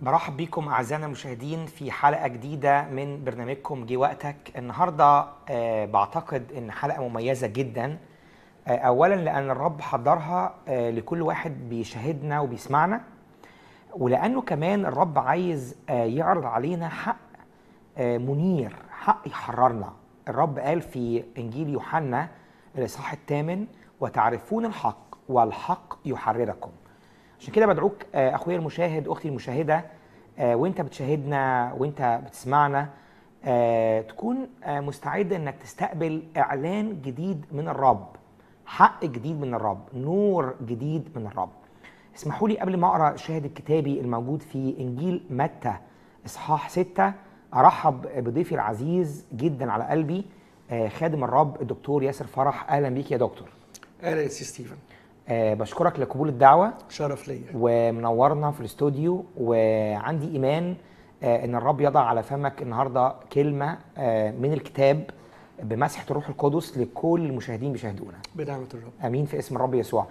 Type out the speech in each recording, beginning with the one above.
برحب بكم اعزائنا المشاهدين في حلقه جديده من برنامجكم جه وقتك النهارده آه، بعتقد ان حلقه مميزه جدا آه، اولا لان الرب حضرها آه، لكل واحد بيشاهدنا وبيسمعنا ولانه كمان الرب عايز آه، يعرض علينا حق آه، منير حق يحررنا الرب قال في انجيل يوحنا الاصحاح الثامن وتعرفون الحق والحق يحرركم عشان كده بدعوك آه، اخويا المشاهد اختي المشاهده آه، وانت بتشاهدنا وانت بتسمعنا آه، تكون آه، مستعد انك تستقبل اعلان جديد من الرب حق جديد من الرب نور جديد من الرب اسمحوا لي قبل ما اقرا الشاهد الكتابي الموجود في انجيل متى اصحاح 6 ارحب بضيفي العزيز جدا على قلبي آه، خادم الرب الدكتور ياسر فرح اهلا بيك يا دكتور اهلا يا سي ستيفن آه، بشكرك لقبول الدعوه شرف ليا ومنورنا في الاستوديو وعندي ايمان آه، ان الرب يضع على فمك النهارده كلمه آه، من الكتاب بمسحه الروح القدس لكل المشاهدين بيشاهدونا بنعمه الرب امين في اسم الرب يسوع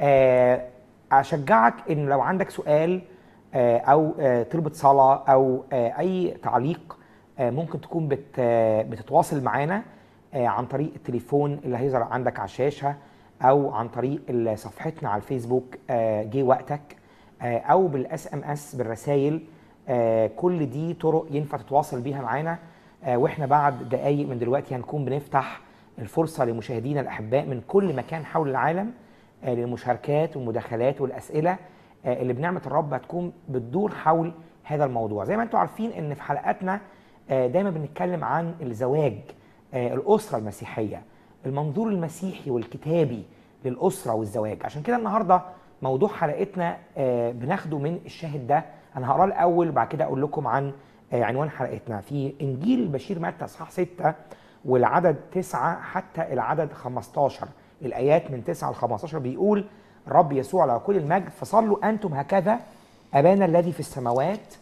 آه، اشجعك ان لو عندك سؤال آه، او آه، طلبة صلاة او آه، اي تعليق آه، ممكن تكون بت آه، بتتواصل معانا آه، عن طريق التليفون اللي هيظهر عندك على الشاشة او عن طريق ال- صفحتنا على الفيسبوك آه، جه وقتك آه، او بالاس ام اس بالرسائل آه، كل دي طرق ينفع تتواصل بيها معانا آه، واحنا بعد دقايق من دلوقتي هنكون بنفتح الفرصة لمشاهدينا الأحباء من كل مكان حول العالم آه، للمشاركات والمداخلات والأسئلة آه، اللي بنعمة الرب هتكون بتدور حول هذا الموضوع زي ما انتم عارفين ان في حلقاتنا آه، دايما بنتكلم عن الزواج آه، الأسرة المسيحية المنظور المسيحي والكتابي للأسرة والزواج عشان كده النهاردة موضوع حلقتنا آه، بناخده من الشاهد ده أنا هقراه الأول وبعد كده أقول لكم عن آه، عنوان حلقتنا في إنجيل بشير متى إصحاح 6 والعدد 9 حتى العدد 15 الآيات من 9 ل 15 بيقول الرب يسوع على كل المجد فصلوا أنتم هكذا أبانا الذي في السماوات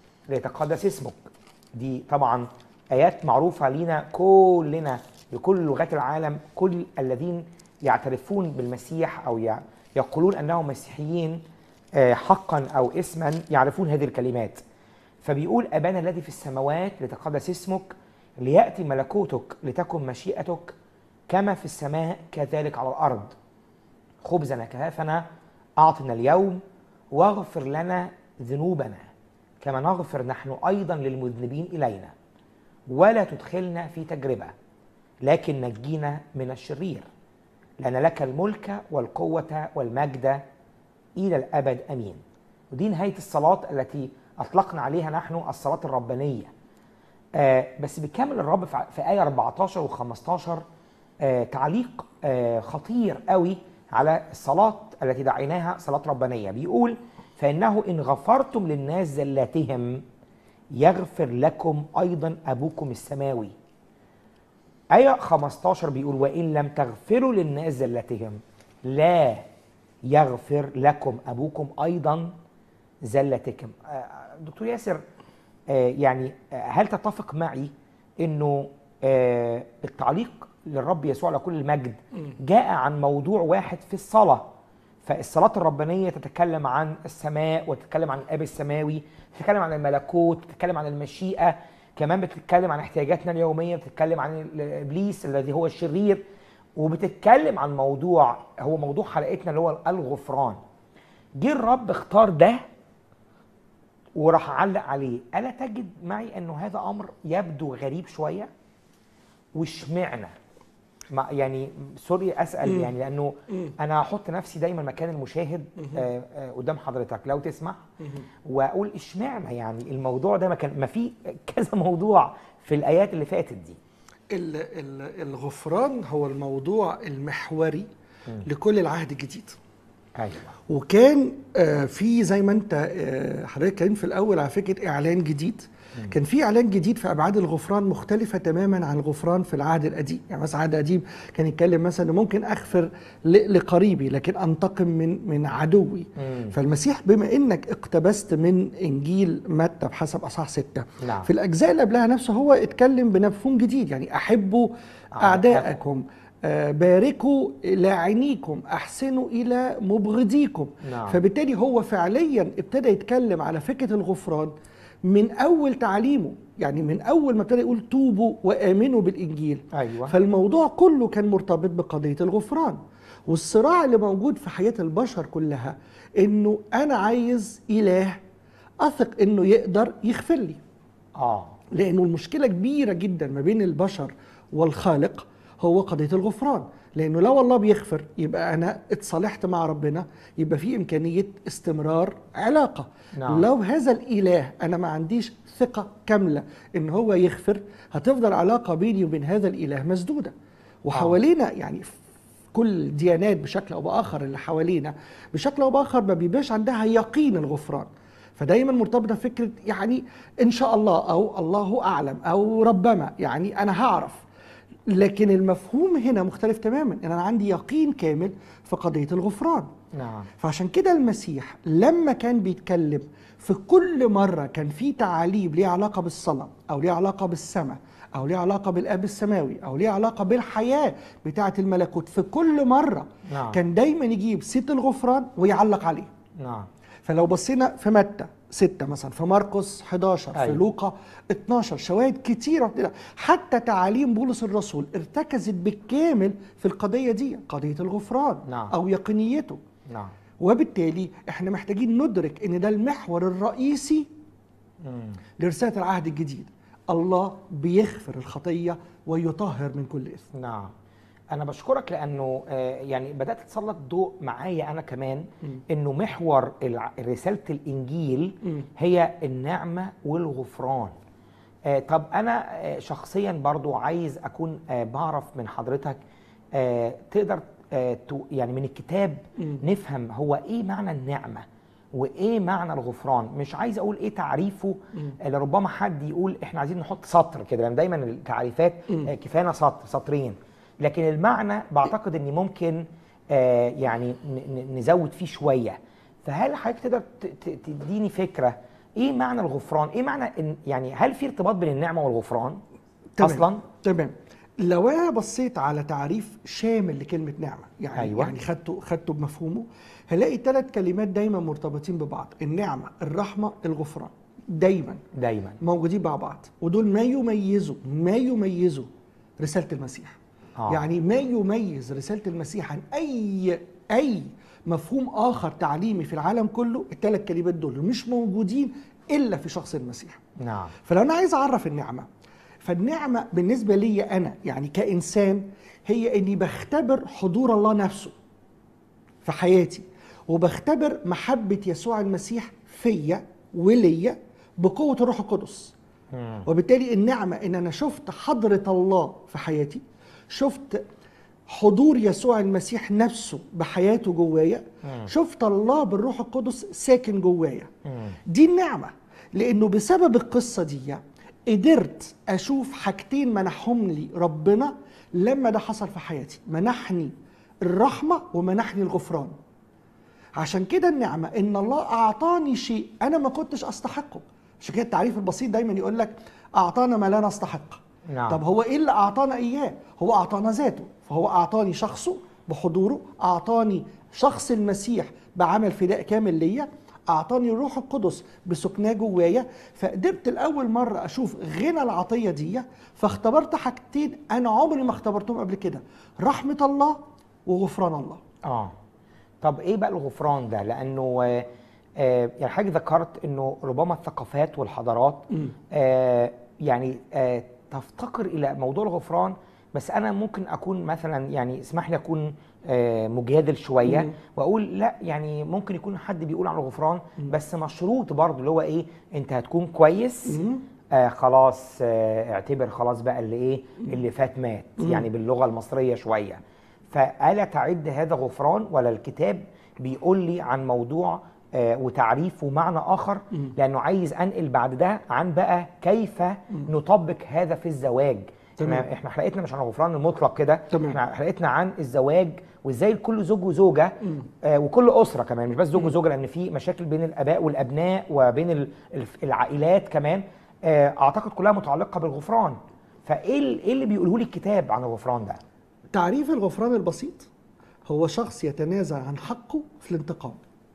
ليتقدس اسمك دي طبعا آيات معروفة لينا كلنا بكل لغات العالم كل الذين يعترفون بالمسيح أو يع- يقولون أنهم مسيحيين آه، حقا أو اسما يعرفون هذه الكلمات فبيقول أبانا الذي في السماوات ليتقدس اسمك ليأتي ملكوتك لتكن مشيئتك كما في السماء كذلك على الأرض خبزنا كهافنا أعطنا اليوم واغفر لنا ذنوبنا كما نغفر نحن أيضا للمذنبين إلينا ولا تدخلنا في تجربة لكن نجينا من الشرير لأن لك الملك والقوة والمجد إلى الأبد أمين ودي نهاية الصلاة التي أطلقنا عليها نحن الصلاة الربانية آه بس بيكمل الرب في ع- في آية 14 و15 آه تعليق آه خطير قوي على الصلاة التي دعيناها صلاة ربانية بيقول فإنه إن غفرتم للناس زلاتهم يغفر لكم أيضا أبوكم السماوي آية 15 بيقول وإن لم تغفروا للناس زلتهم لا يغفر لكم أبوكم أيضا زلتكم آه، دكتور ياسر آه، يعني آه، هل تتفق معي انه آه، التعليق للرب يسوع على كل المجد جاء عن موضوع واحد في الصلاه فالصلاه الربانيه تتكلم عن السماء وتتكلم عن الاب السماوي تتكلم عن الملكوت تتكلم عن المشيئه كمان بتتكلم عن احتياجاتنا اليوميه بتتكلم عن ال- ابليس الذي هو الشرير وبتتكلم عن موضوع هو موضوع حلقتنا اللي هو الغفران جه الرب اختار ده وراح علق عليه الا تجد معي انه هذا امر يبدو غريب شويه واشمعنى ما يعني سوري اسال يعني لانه انا هحط نفسي دايما مكان المشاهد آه، آه، قدام حضرتك لو تسمح واقول اشمعنى يعني الموضوع ده ما كان ما في كذا موضوع في الايات اللي فاتت دي ال- ال- الغفران هو الموضوع المحوري لكل العهد الجديد ايوه وكان آه، في زي ما انت آه، حضرتك كان في الاول على فكره اعلان جديد كان في اعلان جديد في ابعاد الغفران مختلفه تماما عن الغفران في العهد القديم يعني مثلا العهد القديم كان يتكلم مثلا إن ممكن اغفر ل- لقريبي لكن انتقم من من عدوي مم. فالمسيح بما انك اقتبست من انجيل متى بحسب اصحاح ستة نعم. في الاجزاء اللي قبلها نفسه هو اتكلم بمفهوم جديد يعني احبوا أعداءكم. اعدائكم آه، باركوا لاعنيكم احسنوا الى مبغضيكم نعم. فبالتالي هو فعليا ابتدى يتكلم على فكره الغفران من اول تعليمه يعني من اول ما ابتدى يقول توبوا وامنوا بالانجيل أيوة. فالموضوع كله كان مرتبط بقضيه الغفران والصراع اللي موجود في حياه البشر كلها انه انا عايز اله اثق انه يقدر يغفر لي اه لانه المشكله كبيره جدا ما بين البشر والخالق هو قضيه الغفران لانه لو الله بيغفر يبقى انا اتصالحت مع ربنا يبقى في امكانيه استمرار علاقه نعم. لو هذا الاله انا ما عنديش ثقه كامله ان هو يغفر هتفضل علاقه بيني وبين هذا الاله مسدوده وحوالينا يعني في كل الديانات بشكل او باخر اللي حوالينا بشكل او باخر ما بيبقاش عندها يقين الغفران فدايما مرتبطه فكره يعني ان شاء الله او الله اعلم او ربما يعني انا هعرف لكن المفهوم هنا مختلف تماما ان انا عندي يقين كامل في قضيه الغفران نعم فعشان كده المسيح لما كان بيتكلم في كل مرة كان في تعاليم ليها علاقة بالصلاة أو ليها علاقة بالسماء أو ليها علاقة بالآب السماوي أو ليها علاقة بالحياة بتاعة الملكوت في كل مرة نعم. كان دايما يجيب ست الغفران ويعلق عليه نعم فلو بصينا في متى ستة مثلا في مرقس 11 في أيوة. لوقا 12 شواهد كتيرة حتى تعاليم بولس الرسول ارتكزت بالكامل في القضية دي قضية الغفران نعم. أو يقينيته نعم وبالتالي احنا محتاجين ندرك ان ده المحور الرئيسي مم. لرسالة العهد الجديد الله بيغفر الخطية ويطهر من كل إثم نعم انا بشكرك لانه آه، يعني بدات تسلط ضوء معايا انا كمان مم. انه محور الع- رساله الانجيل مم. هي النعمه والغفران آه، طب انا آه، شخصيا برضو عايز اكون آه، بعرف من حضرتك آه، تقدر آه، تو- يعني من الكتاب مم. نفهم هو ايه معنى النعمه وايه معنى الغفران مش عايز اقول ايه تعريفه مم. آه، لربما حد يقول احنا عايزين نحط سطر كده لان دايما التعريفات مم. آه، كفايه سطر سطرين لكن المعنى بعتقد ان ممكن آه، يعني ن- ن- نزود فيه شويه فهل حضرتك تقدر ت- ت- تديني فكره ايه معنى الغفران ايه معنى إن يعني هل في ارتباط بين النعمه والغفران تمام. اصلا تمام لو انا بصيت على تعريف شامل لكلمة نعمة يعني أيوة. يعني خدته خدته بمفهومه هلاقي ثلاث كلمات دايما مرتبطين ببعض النعمة الرحمة الغفران دايما دايما موجودين مع بعض ودول ما يميزوا ما يميزوا رسالة المسيح آه. يعني ما يميز رسالة المسيح عن أي أي مفهوم آخر تعليمي في العالم كله الثلاث كلمات دول مش موجودين إلا في شخص المسيح نعم فلو أنا عايز أعرف النعمة فالنعمة بالنسبة لي أنا يعني كإنسان هي إني بختبر حضور الله نفسه في حياتي وبختبر محبة يسوع المسيح فيا وليا بقوة الروح القدس مم. وبالتالي النعمة إن أنا شفت حضرة الله في حياتي شفت حضور يسوع المسيح نفسه بحياته جوايا مم. شفت الله بالروح القدس ساكن جوايا مم. دي النعمة لأنه بسبب القصة دي قدرت أشوف حاجتين منحهم لي ربنا لما ده حصل في حياتي منحني الرحمة ومنحني الغفران عشان كده النعمة إن الله أعطاني شيء أنا ما كنتش أستحقه عشان كده التعريف البسيط دايما يقول لك أعطانا ما لا نستحق نعم. طب هو إيه اللي أعطانا إياه؟ هو أعطانا ذاته فهو أعطاني شخصه بحضوره أعطاني شخص المسيح بعمل فداء كامل ليا أعطاني الروح القدس بسكناه جوايا فقدرت لأول مرة أشوف غنى العطية دي فاختبرت حاجتين أنا عمري ما اختبرتهم قبل كده رحمة الله وغفران الله اه طب ايه بقى الغفران ده لانه آه، آه، يعني حضرتك ذكرت انه ربما الثقافات والحضارات مم. آه، يعني آه، تفتقر الى موضوع الغفران بس انا ممكن اكون مثلا يعني اسمح لي اكون آه، مجادل شويه مم. واقول لا يعني ممكن يكون حد بيقول عن الغفران بس مشروط برضه اللي هو ايه انت هتكون كويس مم. آه خلاص آه اعتبر خلاص بقى اللي ايه اللي فات مات يعني باللغه المصريه شويه فألا تعد هذا غفران ولا الكتاب بيقول لي عن موضوع آه وتعريف ومعنى اخر مم. لانه عايز انقل بعد ده عن بقى كيف نطبق هذا في الزواج تمام. احنا احنا حلقتنا مش عن الغفران المطلق كده تمام. احنا حلقتنا عن الزواج وازاي كل زوج وزوجه مم. آه وكل اسره كمان مش بس زوج وزوجه لان في مشاكل بين الاباء والابناء وبين ال- الف- العائلات كمان آه اعتقد كلها متعلقه بالغفران فايه ال- ايه اللي بيقوله لي الكتاب عن الغفران ده تعريف الغفران البسيط هو شخص يتنازل عن حقه في الانتقام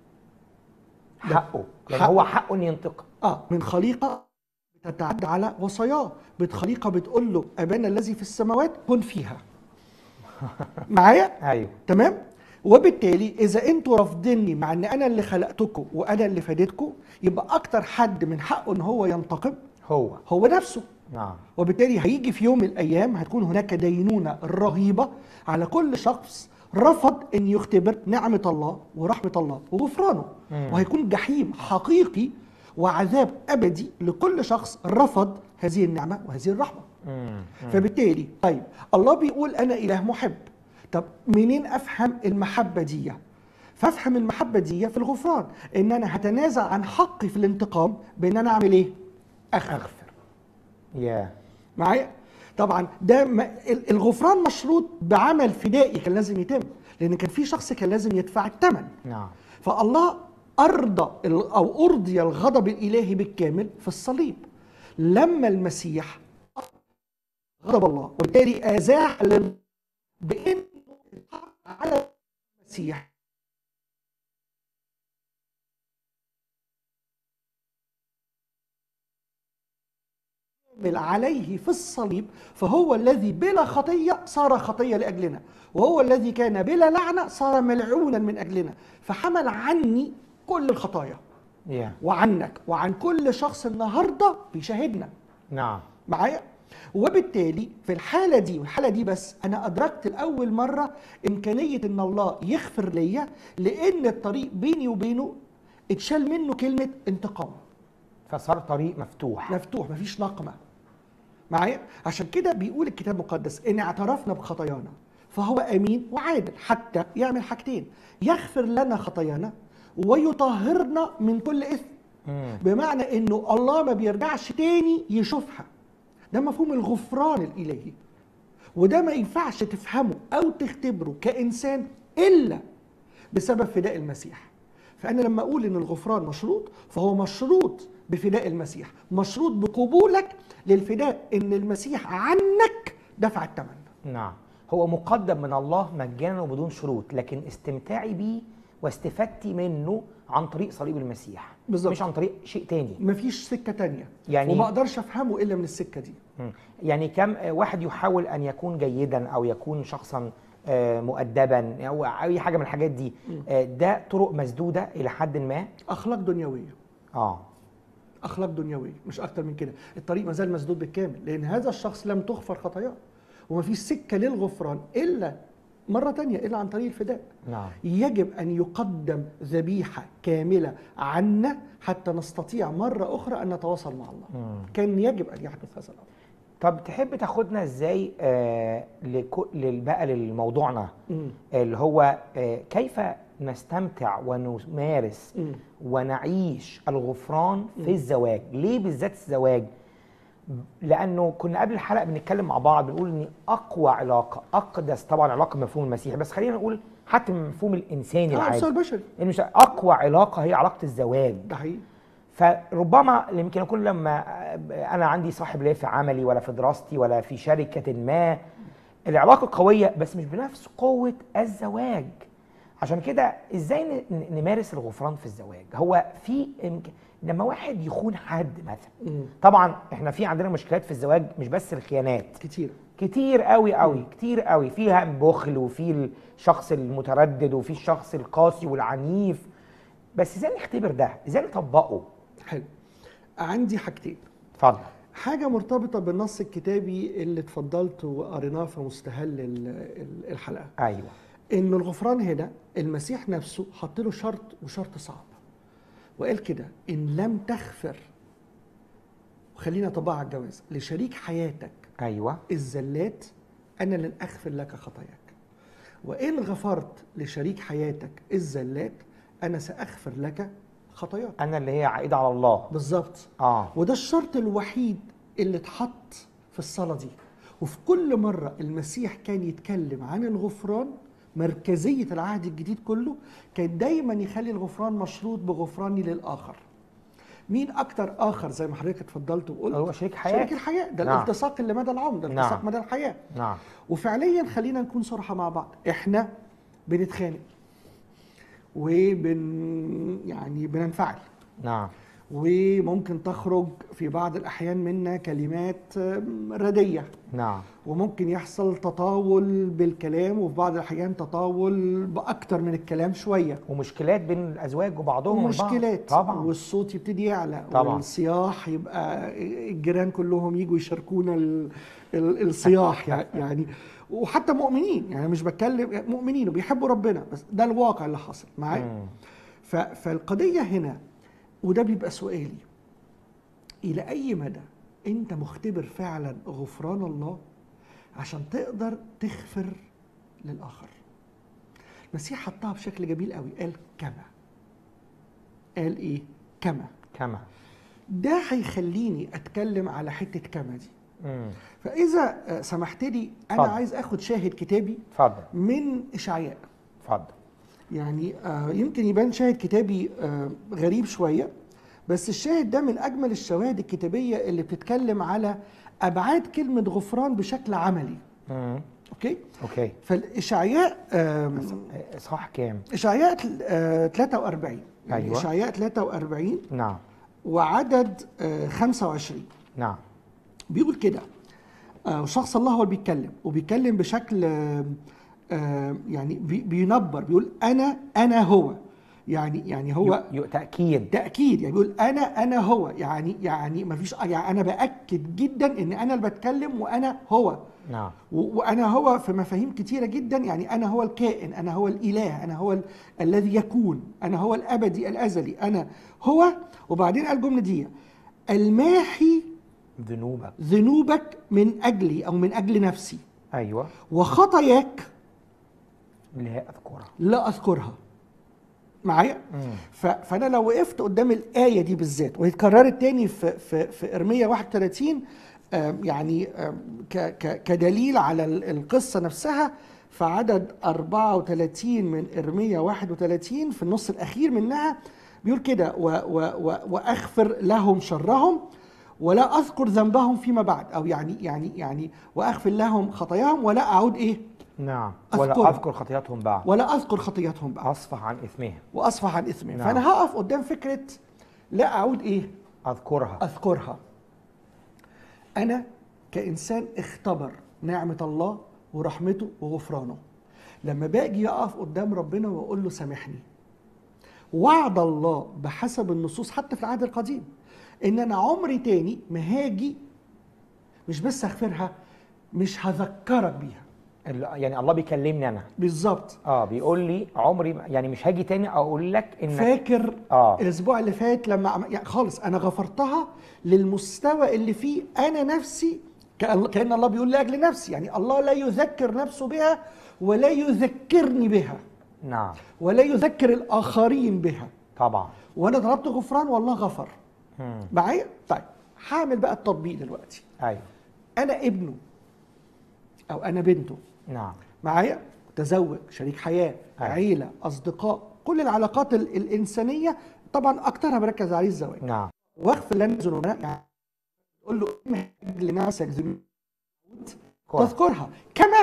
حقه يعني حقه. هو حقه ان ينتقم اه من خليقه بتتعدى على وصاياه بخليقه بتقول له ابانا الذي في السماوات كن فيها معايا ايوه تمام وبالتالي اذا انتوا رافضيني مع ان انا اللي خلقتكم وانا اللي فادتكم يبقى اكتر حد من حقه ان هو ينتقم هو هو نفسه نعم وبالتالي هيجي في يوم من الايام هتكون هناك دينونه رهيبه على كل شخص رفض ان يختبر نعمه الله ورحمه الله وغفرانه مم. وهيكون جحيم حقيقي وعذاب ابدي لكل شخص رفض هذه النعمه وهذه الرحمه مم. فبالتالي طيب الله بيقول انا اله محب طب منين افهم المحبه دي فافهم المحبه دي في الغفران ان انا هتنازع عن حقي في الانتقام بان انا اعمل ايه اغفر اغفر يا معايا طبعا ده م- ال- الغفران مشروط بعمل فدائي كان لازم يتم لان كان في شخص كان لازم يدفع الثمن نعم فالله ارضى ال- او ارضي الغضب الالهي بالكامل في الصليب لما المسيح غضب الله وبالتالي ازاح لل- بان على المسيح يحمل عليه في الصليب فهو الذي بلا خطية صار خطية لأجلنا وهو الذي كان بلا لعنة صار ملعونا من أجلنا فحمل عني كل الخطايا يا وعنك وعن كل شخص النهاردة بيشاهدنا نعم معايا وبالتالي في الحالة دي والحالة دي بس أنا أدركت لأول مرة إمكانية إن الله يغفر ليا لأن الطريق بيني وبينه اتشال منه كلمة انتقام فصار طريق مفتوح مفتوح مفيش نقمة معايا عشان كده بيقول الكتاب المقدس ان اعترفنا بخطايانا فهو امين وعادل حتى يعمل حاجتين يغفر لنا خطايانا ويطهرنا من كل اثم مم. بمعنى انه الله ما بيرجعش تاني يشوفها ده مفهوم الغفران الالهي وده ما ينفعش تفهمه او تختبره كانسان الا بسبب فداء المسيح فانا لما اقول ان الغفران مشروط فهو مشروط بفداء المسيح مشروط بقبولك للفداء ان المسيح عنك دفع الثمن نعم هو مقدم من الله مجانا وبدون شروط لكن استمتاعي بيه واستفادتي منه عن طريق صليب المسيح بالظبط. مش عن طريق شيء تاني مفيش سكه تانية يعني- وما اقدرش افهمه الا من السكه دي مم. يعني كم واحد يحاول ان يكون جيدا او يكون شخصا آه، مؤدبا او اي حاجه من الحاجات دي آه، ده طرق مسدوده الى حد ما اخلاق دنيويه اه اخلاق دنيويه مش اكتر من كده الطريق ما زال مسدود بالكامل لان هذا الشخص لم تغفر خطاياه ومفيش سكه للغفران الا مره تانية الا عن طريق الفداء نعم يجب ان يقدم ذبيحه كامله عنا حتى نستطيع مره اخرى ان نتواصل مع الله مم. كان يجب ان يحدث هذا الامر طب تحب تاخدنا ازاي آه لكو- لل- بقى لموضوعنا مم. اللي هو آه كيف نستمتع ونمارس مم. ونعيش الغفران في الزواج ليه بالذات الزواج لانه كنا قبل الحلقه بنتكلم مع بعض بنقول ان اقوى علاقه اقدس طبعا علاقه بمفهوم المسيح بس خلينا نقول حتى من المفهوم الانساني اه العادي السؤال البشري إن مش اقوى علاقه هي علاقه الزواج ده حقيقي فربما يمكن اكون لما انا عندي صاحب ليا في عملي ولا في دراستي ولا في شركه ما العلاقه قويه بس مش بنفس قوه الزواج عشان كده ازاي ن- ن- نمارس الغفران في الزواج هو في إمك... لما واحد يخون حد مثلا مم. طبعا احنا في عندنا مشكلات في الزواج مش بس الخيانات كتير كتير قوي قوي كتير قوي فيها بخل وفي الشخص المتردد وفي الشخص القاسي والعنيف بس ازاي نختبر ده ازاي نطبقه حلو عندي حاجتين اتفضل حاجة مرتبطة بالنص الكتابي اللي اتفضلت وقريناه في مستهل ال- ال- الحلقة ايوه إن الغفران هنا المسيح نفسه حط له شرط وشرط صعب وقال كده إن لم تغفر وخلينا طبعا على الجواز لشريك حياتك ايوه الزلات أنا لن أغفر لك خطاياك وإن غفرت لشريك حياتك الزلات أنا سأغفر لك خطاياك انا اللي هي عائده على الله بالظبط اه وده الشرط الوحيد اللي اتحط في الصلاة دي وفي كل مرة المسيح كان يتكلم عن الغفران مركزية العهد الجديد كله كان دايما يخلي الغفران مشروط بغفراني للآخر مين اكتر اخر زي ما حضرتك اتفضلت وقلت هو شريك شريك حياتي الحياه ده نعم. الالتصاق اللي مدى العمر ده نعم. الالتصاق مدى الحياه نعم وفعليا خلينا نكون صراحه مع بعض احنا بنتخانق وبن يعني بننفعل نعم وممكن تخرج في بعض الاحيان منا كلمات آم، رديه نعم وممكن يحصل تطاول بالكلام وفي بعض الاحيان تطاول باكتر من الكلام شويه ومشكلات بين الازواج وبعضهم البعض. ومشكلات طبعا والصوت يبتدي يعلى طبعا. والصياح يبقى الجيران كلهم يجوا يشاركونا ال- ال- الصياح يع- يعني وحتى مؤمنين يعني مش بتكلم مؤمنين وبيحبوا ربنا بس ده الواقع اللي حصل معايا مم. ف- فالقضيه هنا وده بيبقى سؤالي الى اي مدى انت مختبر فعلا غفران الله عشان تقدر تغفر للاخر المسيح حطها بشكل جميل قوي قال كما قال ايه كما كما ده هيخليني اتكلم على حته كما دي مم. فاذا آه، سمحت لي انا اتفضل. عايز اخد شاهد كتابي اتفضل من اشعياء اتفضل يعني آه، يمكن يبان شاهد كتابي آه، غريب شويه بس الشاهد ده من اجمل الشواهد الكتابيه اللي بتتكلم على ابعاد كلمه غفران بشكل عملي مم. اوكي اوكي فالاشعياء آم، صح كام اشعياء آه، 43 يعني أيوة. اشعياء 43 نعم وعدد آه، 25 نعم بيقول كده آه، وشخص الله هو اللي بيتكلم وبيتكلم بشكل آه، آه، يعني بي- بينبر بيقول انا انا هو يعني يعني هو يو- تاكيد تاكيد يعني بيقول انا انا هو يعني يعني ما فيش يعني انا باكد جدا ان انا اللي بتكلم وانا هو نعم و- وانا هو في مفاهيم كتيره جدا يعني انا هو الكائن انا هو الاله انا هو ال- الذي يكون انا هو الابدي الازلي انا هو وبعدين قال الجمله دي الماحي ذنوبك ذنوبك من اجلي او من اجل نفسي ايوه وخطاياك اللي هي اذكرها لا اذكرها معايا مم. ف- فانا لو وقفت قدام الايه دي بالذات وهي اتكررت تاني في في في ارميا 31 آم، يعني آم، ك- ك- كدليل على ال- القصه نفسها في عدد 34 من ارميا 31 في النص الاخير منها بيقول كده و و و واغفر لهم شرهم ولا اذكر ذنبهم فيما بعد او يعني يعني يعني واغفر لهم خطاياهم ولا اعود ايه نعم أذكرها. ولا اذكر خطيئتهم بعد ولا اذكر خطيئتهم بعد اصفح عن اثمهم واصفح عن اثمهم نعم. فانا هقف قدام فكره لا اعود ايه اذكرها اذكرها انا كانسان اختبر نعمه الله ورحمته وغفرانه لما باجي اقف قدام ربنا واقول له سامحني وعد الله بحسب النصوص حتى في العهد القديم ان انا عمري تاني ما هاجي مش بس اغفرها مش هذكرك بيها ال- يعني الله بيكلمني انا بالظبط اه بيقول لي عمري ما- يعني مش هاجي تاني اقول لك انك فاكر اه الاسبوع اللي فات لما عم- يعني خالص انا غفرتها للمستوى اللي فيه انا نفسي كأن كأن الله بيقول لاجل نفسي يعني الله لا يذكر نفسه بها ولا يذكرني بها نعم ولا يذكر الاخرين بها طبعا وانا طلبت غفران والله غفر مم. معايا طيب هعمل بقى التطبيق دلوقتي ايوه انا ابنه او انا بنته نعم معايا تزوج شريك حياه أيوة. عيله اصدقاء كل العلاقات ال- الانسانيه طبعا اكترها بركز عليه الزواج نعم واغفر لنا ذنوبنا يعني تقول له امهج لنفسك ذنوب كويس. تذكرها كما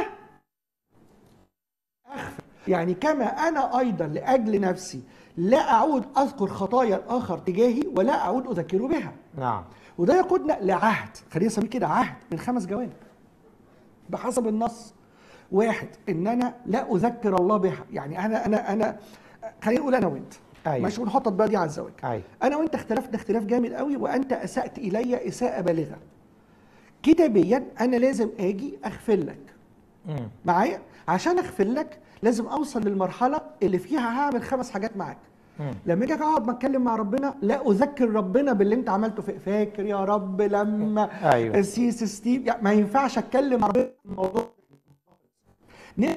اغفر يعني كما انا ايضا لاجل نفسي لا اعود اذكر خطايا الاخر تجاهي ولا اعود اذكره بها نعم وده يقودنا لعهد خلينا نسميه كده عهد من خمس جوانب بحسب النص واحد ان انا لا اذكر الله بها يعني انا انا انا خلينا نقول انا وانت أيوة. ماشي ونحط الباقي دي على الزواج ايوه انا وانت اختلفنا اختلاف جامد قوي وانت اسات الي اساءه بالغه كتابيا انا لازم اجي اغفر لك مم. معايا عشان اغفر لك لازم اوصل للمرحله اللي فيها هعمل خمس حاجات معاك مم. لما اجي اقعد ما اتكلم مع ربنا لا اذكر ربنا باللي انت عملته في فاكر يا رب لما أيوة. السيس ستيف يعني ما ينفعش اتكلم مع ربنا في الموضوع ن-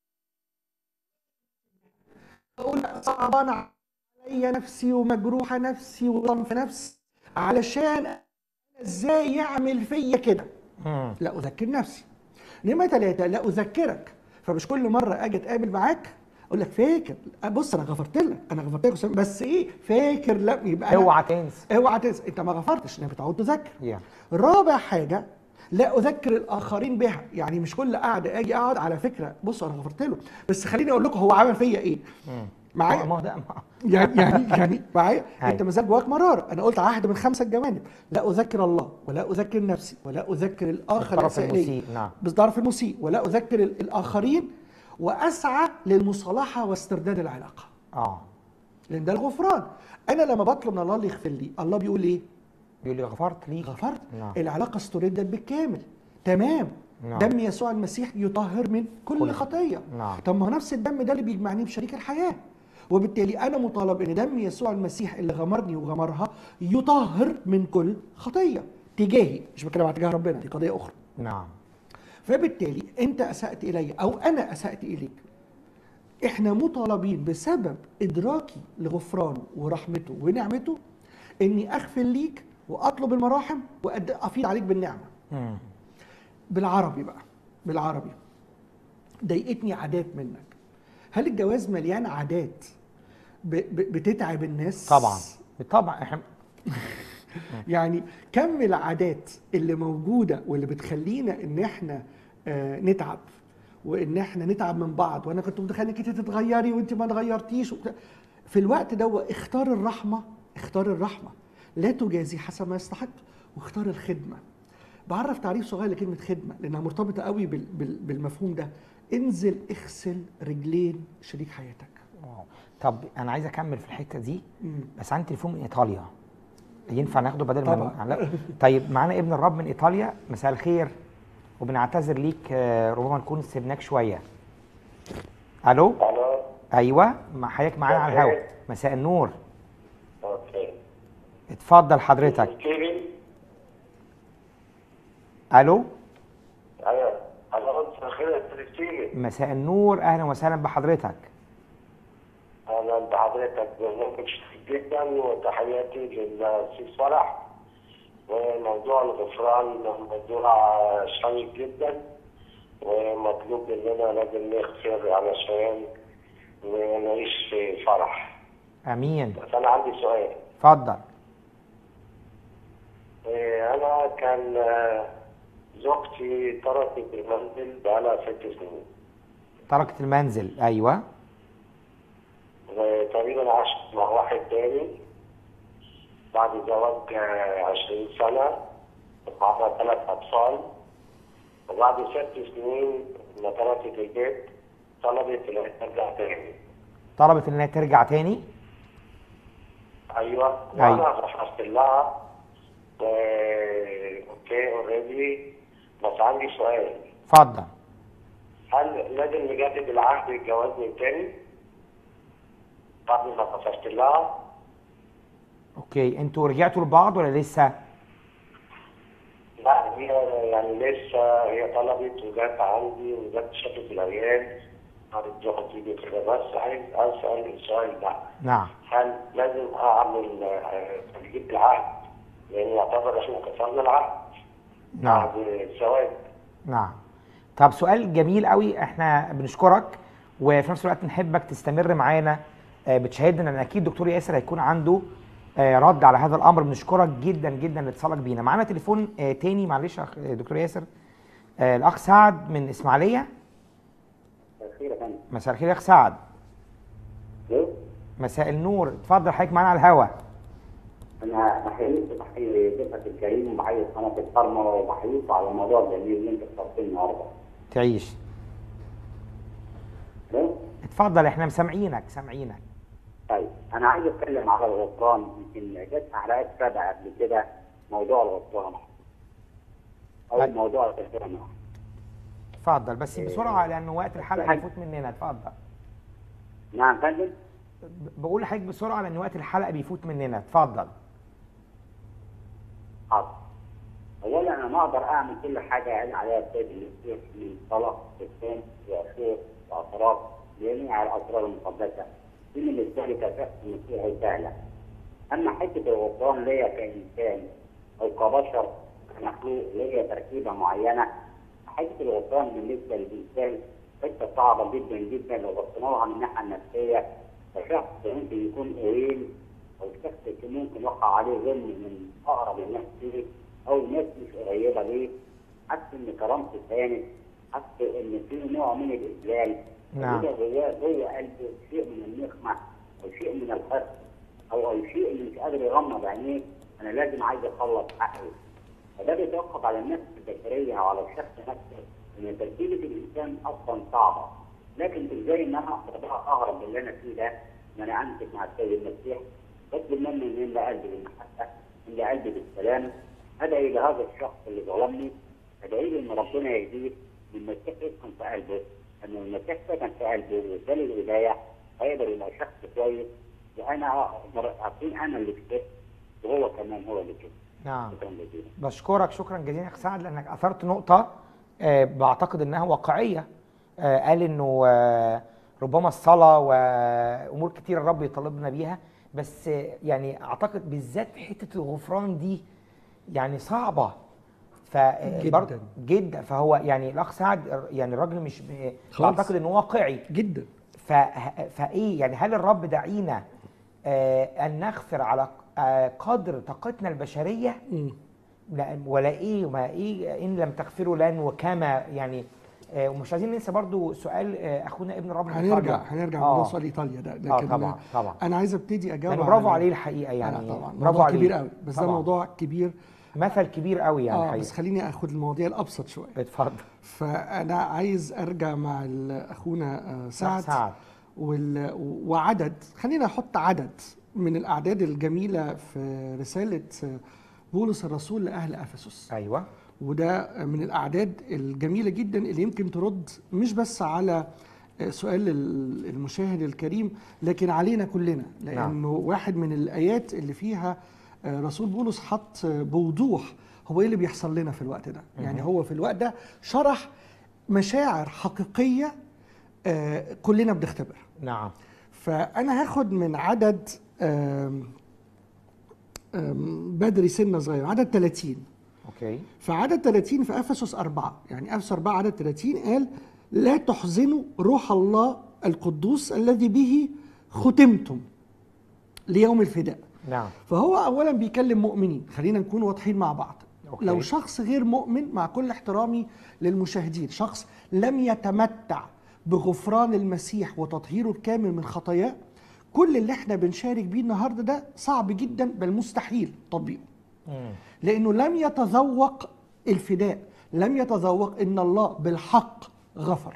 اقول صعبان عليا نفسي ومجروحه نفسي وصنف نفسي علشان أنا ازاي يعمل فيا كده مم. لا اذكر نفسي نمرة ثلاثة لا اذكرك فمش كل مرة اجي اتقابل معاك اقول لك فاكر بص انا غفرت لك انا غفرت لك وسام- بس ايه فاكر لا يبقى أنا- اوعى تنسى اوعى تنسى انت ما غفرتش انك بتعود تذكر يا رابع حاجه لا اذكر الاخرين بها يعني مش كل قعده اجي اقعد على فكره بص انا غفرت له بس خليني اقول لكم هو عمل فيا ايه معايا ما هو ده ما- يعني يعني يعني معايا هاي. انت مازال جواك مراره انا قلت عهد من خمسه جوانب لا اذكر الله ولا اذكر نفسي ولا اذكر الاخر الطرف الإساءة إليه. المسيء، نعم. بالطرف المسيء ولا اذكر ال- الاخرين واسعى للمصالحه واسترداد العلاقه اه لان ده الغفران انا لما بطلب من الله اللي يغفر لي الله بيقول ايه بيقول لي غفرت ليك غفرت نعم. العلاقه استردت بالكامل تمام نعم. دم يسوع المسيح يطهر من كل, كل- خطيه نعم. طب ما هو نفس الدم ده اللي بيجمعني بشريك الحياه وبالتالي انا مطالب ان دم يسوع المسيح اللي غمرني وغمرها يطهر من كل خطيه تجاهي مش بتكلم على تجاه ربنا دي قضيه اخرى نعم فبالتالي انت اسات الي او انا اسات اليك احنا مطالبين بسبب ادراكي لغفرانه ورحمته ونعمته اني اغفر ليك واطلب المراحم وافيد عليك بالنعمه مم. بالعربي بقى بالعربي ضايقتني عادات منك هل الجواز مليان عادات ب- ب- بتتعب الناس طبعا طبعا احنا يعني كم العادات اللي موجوده واللي بتخلينا ان احنا آه، نتعب وان احنا نتعب من بعض وانا كنت متخيل انك انت تتغيري وانت ما اتغيرتيش وبتاع. في الوقت ده اختار الرحمه اختار الرحمه لا تجازي حسب ما يستحق واختار الخدمه بعرف تعريف صغير لكلمه خدمه لانها مرتبطه قوي بال- بال- بالمفهوم ده انزل اغسل رجلين شريك حياتك واو. طب انا عايز اكمل في الحته دي مم. بس عندي تليفون من ايطاليا ينفع ناخده بدل طبعا. ما لا. طيب معانا ابن الرب من ايطاليا مساء الخير وبنعتذر ليك آه، ربما نكون سيبناك شويه الو الو ايوه مع حضرتك معانا على الهواء مساء النور اوكي اتفضل حضرتك ستيفن الو ايوه انا قلت الخير يا ستيفن مساء النور اهلا وسهلا بحضرتك اهلا بحضرتك برنامج شيق جدا وتحياتي للسيس فرح وموضوع الغفران موضوع شيق جدا ومطلوب مننا لازم نغفر علشان ونعيش في فرح امين بس انا عندي سؤال اتفضل إيه، انا كان آه، زوجتي تركت المنزل بقالها ست سنين تركت المنزل ايوه وتقريبا عشت مع واحد تاني بعد زواج آه، عشرين سنة معنا ثلاث أطفال وبعد ست سنين لما تركت البيت طلبت إنها ترجع تاني طلبت انها ترجع تاني أيوه أيوة. وأنا رفضت لها و أوكي أوريدي بس عندي سؤال اتفضل هل لازم نجدد العهد الجواز من تاني؟ بعد ما غفرت لها اوكي انتوا رجعتوا لبعض ولا لسه لا هي يعني لسه هي طلبت وجت عندي وجت شافت العيال قعدت تروح تيجي كده بس عايز اسال السؤال ده نعم هل لازم اعمل آه، تجديد العهد؟ لان يعتبر احنا كسرنا العهد نعم بعد الزواج نعم طب سؤال جميل قوي احنا بنشكرك وفي نفس الوقت نحبك تستمر معانا آه، بتشاهدنا لان اكيد دكتور ياسر هيكون عنده آه، رد على هذا الامر بنشكرك جدا جدا لاتصالك بينا معانا تليفون آه، تاني معلش يا أخ- آه، دكتور ياسر آه، الاخ سعد من اسماعيليه خير يا فندم مساء الخير يا اخ سعد مساء النور اتفضل حضرتك معانا على الهوا انا بحييك بحيي ضيفك الكريم وبحيي قناه الكرمه وبحييك على الموضوع الجميل اللي انت اخترته النهارده. تعيش بس اتفضل احنا مسامعينك سامعينك طيب انا عايز اتكلم على الغفران يمكن جت حلقات سابقه قبل كده موضوع الغفران او طيب. موضوع الغفران اتفضل بس بسرعه لان وقت الحلقه حاجة. بيفوت مننا اتفضل نعم فندم ب- بقول لحضرتك بسرعه لان وقت الحلقه بيفوت مننا اتفضل حاضر اولا انا ما اقدر اعمل كل حاجه قال عليها السيد المسيح من صلاه والصوم واخير واعتراف جميع الاسرار المقدسه دي بالنسبه لي كشخص مسيحي فعلا اما حته الغفران ليا كانسان او كبشر كمخلوق ليا تركيبه معينه حته الغفران بالنسبه للانسان حته صعبه جدا جدا لو بصينا لها من الناحيه النفسيه فشخص ممكن يكون قويم او شخص ممكن وقع عليه ظلم من اقرب الناس ليه او ناس مش قريبه ليه حس ان كرامته كانت حس ان في نوع من الاذلال نعم. كده جواه جوه قلبه شيء من النقمه او شيء من الحقد او او شيء اللي مش قادر يغمض عينيه انا لازم عايز اخلص حقي فده بيتوقف على النفس البشريه او على الشخص نفسه ان تركيبه الانسان اصلا صعبه لكن ازاي ان انا اقدر بقى اهرب من اللي انا فيه ده ان انا امسك مع السيد المسيح بطلب منه ان يملى قلبي بالمحبه يملى قلبي بالسلام ادعي لهذا الشخص اللي ظلمني ادعي له ان ربنا يهديه والمسيح يسكن في قلبه ان المسيح سكن في قلبه واداله الهدايه هيقدر يبقى شخص كويس وانا اقدر اكون انا اللي كسبت وهو كمان هو اللي كسب نعم شكرا جزيلا بشكرك شكرا جزيلا يا أخ سعد لانك اثرت نقطه آه، بعتقد انها واقعيه آه، قال انه آه، ربما الصلاه وامور كتير الرب يطالبنا بيها بس آه، يعني اعتقد بالذات حته الغفران دي يعني صعبه ف جداً. جدا فهو يعني الاخ سعد يعني الراجل مش ب- خالص. بعتقد انه واقعي جدا ف... فايه يعني هل الرب دعينا آه ان نغفر على آه قدر طاقتنا البشريه مم. لا ولا ايه وما ايه ان لم تغفروا لن وكما يعني آه ومش عايزين ننسى برضو سؤال آه اخونا ابن الرب من هنرجع إيطاليا. هنرجع آه. موضوع سؤال ايطاليا ده لكن اه طبعا طبعا انا عايز ابتدي اجاوب يعني برافو على- عليه الحقيقه يعني يعني طبعا برافو موضوع عليه كبير قوي بس ده طبعاً. موضوع كبير مثل كبير قوي يعني اه الحقيقه بس خليني اخد المواضيع الابسط شويه اتفضل فانا عايز ارجع مع ال- اخونا آه، سعد سعد. وال... وعدد خلينا احط عدد من الاعداد الجميله في رساله بولس الرسول لاهل افسس ايوه وده من الاعداد الجميله جدا اللي يمكن ترد مش بس على سؤال ال- المشاهد الكريم لكن علينا كلنا لانه واحد من الايات اللي فيها رسول بولس حط بوضوح هو ايه اللي بيحصل لنا في الوقت ده يعني هو في الوقت ده شرح مشاعر حقيقيه آه، كلنا بنختبرها نعم فانا هاخد من عدد آم، آم، بدري سنه صغير عدد 30 اوكي فعدد 30 في افسس 4 يعني افسس 4 عدد 30 قال لا تحزنوا روح الله القدوس الذي به ختمتم ليوم الفداء نعم فهو اولا بيكلم مؤمنين خلينا نكون واضحين مع بعض أوكي. لو شخص غير مؤمن مع كل احترامي للمشاهدين شخص لم يتمتع بغفران المسيح وتطهيره الكامل من خطاياه كل اللي احنا بنشارك بيه النهارده ده صعب جدا بل مستحيل تطبيقه مم. لانه لم يتذوق الفداء لم يتذوق ان الله بالحق غفر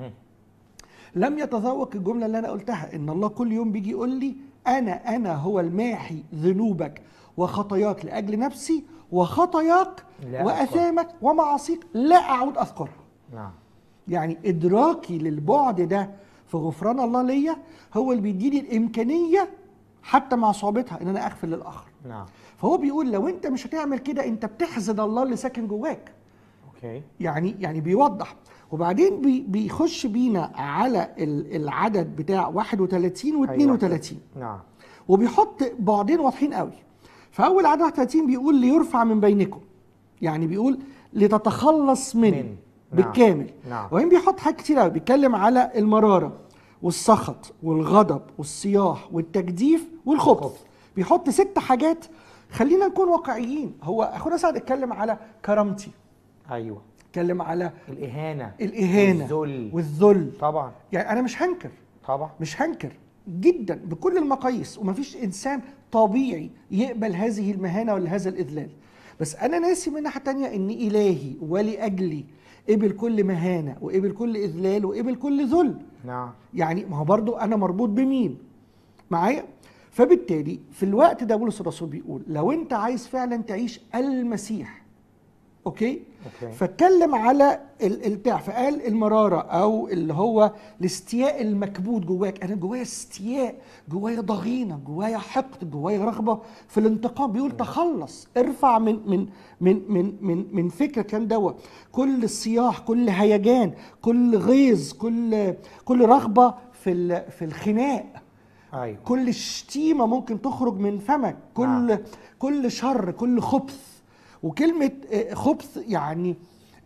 لم يتذوق الجمله اللي انا قلتها ان الله كل يوم بيجي يقول لي انا انا هو الماحي ذنوبك وخطاياك لاجل نفسي وخطاياك لا واثامك ومعاصيك لا اعود اذكرها نعم يعني ادراكي للبعد ده في غفران الله ليا هو اللي بيديني الامكانيه حتى مع صعوبتها ان انا اغفر للاخر نعم فهو بيقول لو انت مش هتعمل كده انت بتحزن الله اللي ساكن جواك اوكي يعني يعني بيوضح وبعدين بي بيخش بينا على ال- العدد بتاع 31 و 32 نعم وبيحط بعدين واضحين قوي فاول عدد 31 بيقول ليرفع من بينكم يعني بيقول لتتخلص من, من. من. نعم. بالكامل نعم. وبعدين بيحط حاجات كتير قوي بيتكلم على المراره والسخط والغضب والصياح والتجديف والخبث الخبث. بيحط ست حاجات خلينا نكون واقعيين هو اخونا سعد اتكلم على كرامتي ايوه اتكلم على الاهانه الاهانه والذل والذل طبعا يعني انا مش هنكر طبعا مش هنكر جدا بكل المقاييس ومفيش انسان طبيعي يقبل هذه المهانه ولا هذا الاذلال بس انا ناسي من ناحيه تانية ان الهي ولاجلي قبل كل مهانه وقبل كل اذلال وقبل كل ذل نعم يعني ما هو برضو انا مربوط بمين معايا فبالتالي في الوقت ده بولس الرسول بيقول لو انت عايز فعلا تعيش المسيح اوكي أوكي. فاتكلم على ال- البتاع فقال المراره او اللي هو الاستياء المكبوت جواك انا جوايا استياء جوايا ضغينه جوايا حقد جوايا رغبه في الانتقام بيقول تخلص ارفع من من من من من, من فكره كان دوت كل الصياح كل هيجان كل غيظ كل كل رغبه في ال- في الخناق ايوه كل شتيمه ممكن تخرج من فمك كل نعم. كل شر كل خبث وكلمه آه، خبث يعني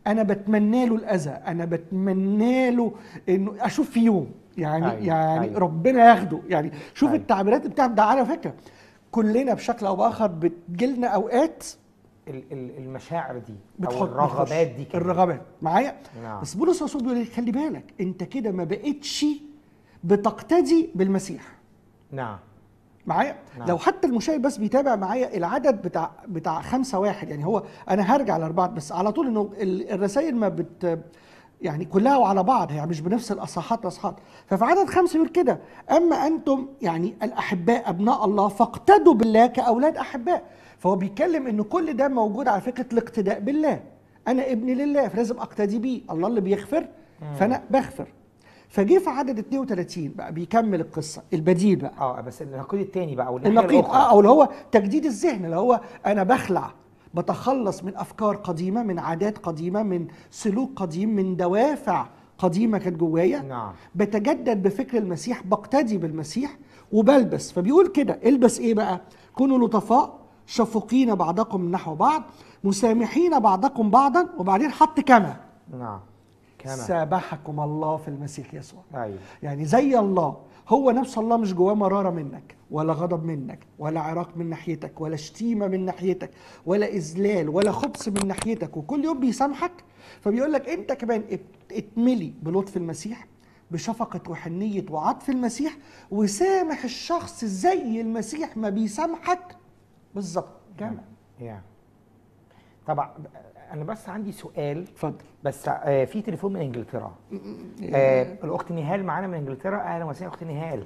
انا بتمنى له الاذى انا بتمنى له انه اشوف في يوم يعني أيوة، أيوة يعني أيوة. أيوة ربنا ياخده يعني شوف أيوة. أيوة التعبيرات بتاعت ده على فكره كلنا بشكل او باخر بتجيلنا اوقات ال- ال- المشاعر دي او بتحط الرغبات بتخش. دي كمان. الرغبات معايا نعم. بس بولس الرسول بيقول لك خلي بالك انت كده ما بقتش بتقتدي بالمسيح نعم معايا نعم. لو حتى المشاهد بس بيتابع معايا العدد بتاع بتاع خمسة واحد يعني هو انا هرجع لاربعه بس على طول انه ال- الرسائل ما بت يعني كلها وعلى بعض يعني مش بنفس الاصحاحات الاصحاحات ففي عدد خمسه يقول كده اما انتم يعني الاحباء ابناء الله فاقتدوا بالله كاولاد احباء فهو بيتكلم ان كل ده موجود على فكره الاقتداء بالله انا ابن لله فلازم اقتدي بيه الله اللي بيغفر فانا بغفر فجه في عدد 32 بقى بيكمل القصه البديل بقى اه بس النقيض التاني بقى والناحيه النقيض الاخرى اه او اللي هو تجديد الذهن اللي هو انا بخلع بتخلص من افكار قديمه من عادات قديمه من سلوك قديم من دوافع قديمه كانت جوايا نعم. بتجدد بفكر المسيح بقتدي بالمسيح وبلبس فبيقول كده البس ايه بقى كونوا لطفاء شفقين بعضكم نحو بعض مسامحين بعضكم بعضا وبعدين حط كما نعم كما سابحكم الله في المسيح يسوع ايوه يعني زي الله هو نفس الله مش جواه مرارة منك ولا غضب منك ولا عراق من ناحيتك ولا شتيمة من ناحيتك ولا إذلال ولا خبث من ناحيتك وكل يوم بيسامحك فبيقول لك أنت كمان ات- اتملي بلطف المسيح بشفقة وحنية وعطف المسيح وسامح الشخص زي المسيح ما بيسامحك بالظبط كمان يا طبعا انا بس عندي سؤال اتفضل بس آه في تليفون من انجلترا آه الاخت نهال معانا من انجلترا اهلا وسهلا اخت نهال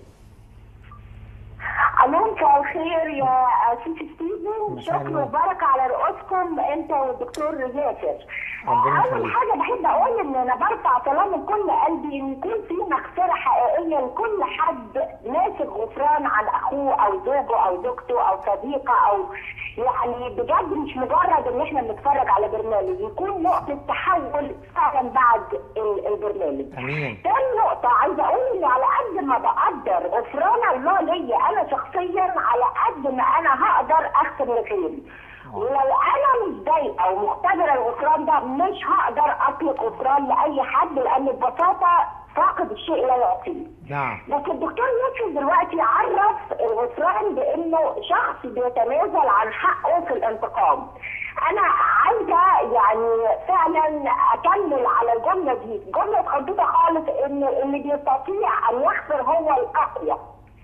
الو مساء الخير يا سيدي ستيفن مساء شكرا النور. وبركة على رؤوسكم انت والدكتور ياسر ربنا اول يخليك. حاجه بحب اقول ان انا برفع صلاه من كل قلبي ان يكون في مغفره حقيقيه لكل حد ناسب غفران عن اخوه او زوجه او زوجته او صديقه او يعني بجد مش مجرد ان احنا بنتفرج على برنامج يكون نقطه تحول فعلا بعد ال- البرنامج امين تاني نقطة عايزة أقول إن على قد ما بقدر غفران الله ليا أنا شخصيا على قد ما أنا هقدر أغفر لغيري. ولو أنا متضايقة ومختبرة الغفران ده مش هقدر أطلق غفران لأي حد لأن ببساطة فاقد الشيء لا يعطيه. نعم بس الدكتور يوسف دلوقتي عرف الغفران بانه شخص بيتنازل عن حقه في الانتقام. انا عايزه يعني فعلا اكمل على الجمله دي، جمله خطيطه خالص انه اللي بيستطيع ان يغفر هو الاقوى.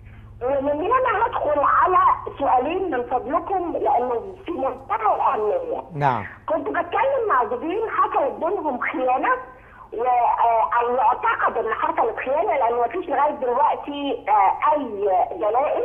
ومن هنا هدخل على سؤالين من فضلكم لانه في منتهى الاهميه. نعم كنت بتكلم مع زوجين حصلت بينهم خيانه و آه، او يعتقد ان حصلت خيانه لان مفيش لغايه دلوقتي آه، اي دلائل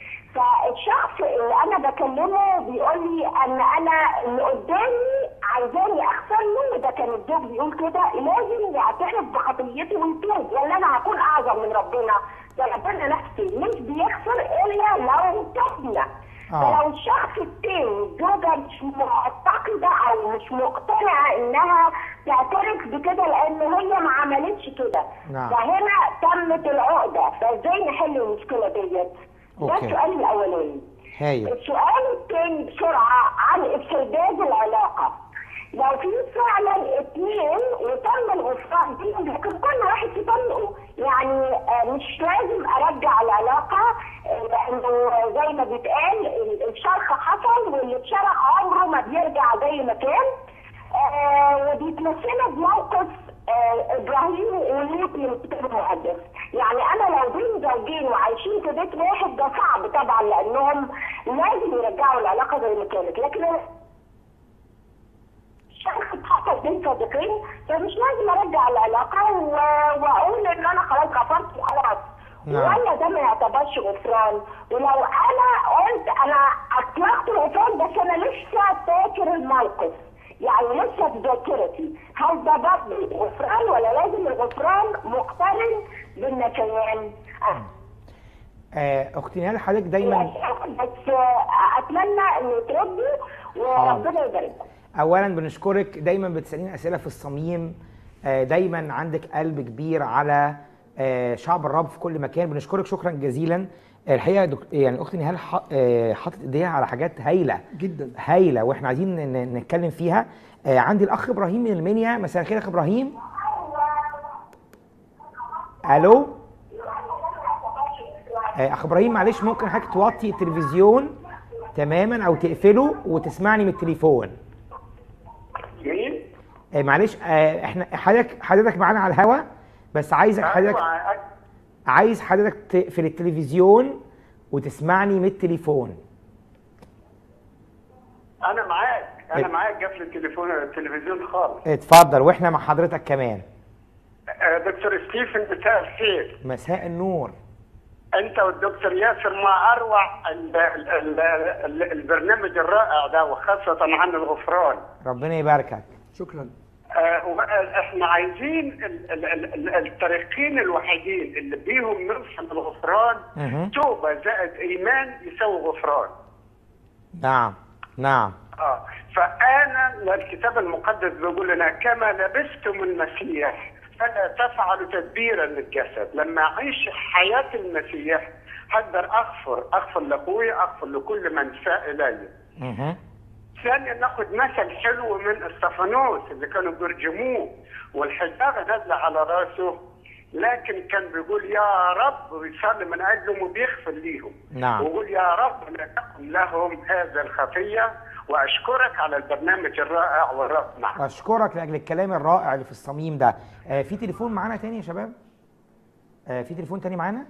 فالشخص اللي انا بكلمه بيقول لي ان انا اللي قدامي عايزاني اغفر له وده كان الزوج بيقول كده لازم يعترف بخطيته ويتوب ولا انا هكون اعظم من ربنا ده ربنا نفسي مش بيغفر الا لو تبنا آه. فلو الشخص التاني الزوجة مش معتقدة أو مش مقتنعة إنها تعترف بكده لأن هي ما عملتش كده نعم. فهنا تمت العقدة فإزاي نحل المشكلة ديت؟ ده أوكي. السؤال الأولاني هايل السؤال الثاني بسرعة عن استرداد العلاقة لو في فعلا اثنين وتم الغفران بينهم لكن كل واحد في طريقه يعني آه، مش لازم ارجع العلاقة آه، لانه زي ما بيتقال ال- الشرخ حصل واللي اتشرح عمره ما بيرجع زي ما كان آه، وبيتمثلها بموقف آه، ابراهيم ولوط من الكتاب المقدس يعني انا لو بين زوجين وعايشين في بيت واحد ده صعب طبعا لانهم لازم يرجعوا العلاقه زي ما كانت لكن الشرخ اتحصل بين صديقين فمش لازم ارجع العلاقه و- واقول ان انا خلاص غفرت وخلاص نعم. ولا ده ما يعتبرش غفران ولو انا قلت انا اطلقت الغفران بس انا لسه فاكر الموقف يعني لسه في ذاكرتي هل ده برضه غفران ولا لازم الغفران مقترن بالنسيان؟ آه. آه اختي نهال حضرتك دايما بس آه، اتمنى انه تردوا وربنا يبارككم اولا بنشكرك دايما بتسالين اسئله في الصميم آه، دايما عندك قلب كبير على آه، شعب الرب في كل مكان بنشكرك شكرا جزيلا الحقيقه يا دك... يعني اختي نهال ح... آه، حاطط ايديها على حاجات هايله جدا هايله واحنا عايزين ن- نتكلم فيها آه، عندي الاخ ابراهيم من المنيا مساء الخير يا اخ ابراهيم الو آه، اخ ابراهيم معلش ممكن حضرتك توطي التلفزيون تماما او تقفله وتسمعني من التليفون مين؟ آه، معلش آه، احنا حضرتك حضرتك معانا على الهوا بس عايزك حضرتك أيوة، عايز حضرتك تقفل التلفزيون وتسمعني من التليفون انا معاك إيه. انا معاك قفل التليفون التلفزيون خالص اتفضل واحنا مع حضرتك كمان آه، دكتور ستيفن مساء الخير مساء النور انت والدكتور ياسر ما اروع ال- ال- ال- ال- البرنامج الرائع ده وخاصه عن الغفران ربنا يباركك شكرا آه، و- آه، احنا عايزين ال- ال- ال- ال- الطريقين الوحيدين اللي بيهم نوصل للغفران مهم. توبه زائد ايمان يساوي غفران نعم نعم اه فانا الكتاب المقدس بيقول لنا كما لبستم المسيح فلا تفعلوا تدبيرا للجسد لما اعيش حياه المسيح هقدر اغفر اغفر لاخوي اغفر لكل من ساء الي مهم. ثانيا ناخد مثل حلو من استفانوس اللي كانوا بيرجموه والحجاره نازله على راسه لكن كان بيقول يا رب ويصلي من اجلهم وبيغفر ليهم نعم. ويقول يا رب لا تكن لهم هذا الخطيه واشكرك على البرنامج الرائع والرائع اشكرك لاجل الكلام الرائع اللي في الصميم ده آه في تليفون معانا تاني يا شباب آه في تليفون تاني معانا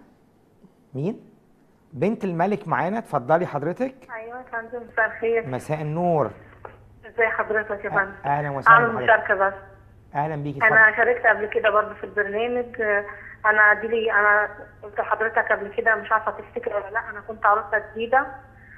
مين بنت الملك معانا اتفضلي حضرتك ايوه يا فندم مساء الخير مساء النور ازي حضرتك يا فندم اهلا وسهلا اعمل بحضرتك. مشاركه بس اهلا بيكي اتفضلي انا شاركت قبل كده برضه في البرنامج آه، انا دي لي انا قلت لحضرتك قبل كده مش عارفه تفتكر ولا لا انا كنت عروسه جديده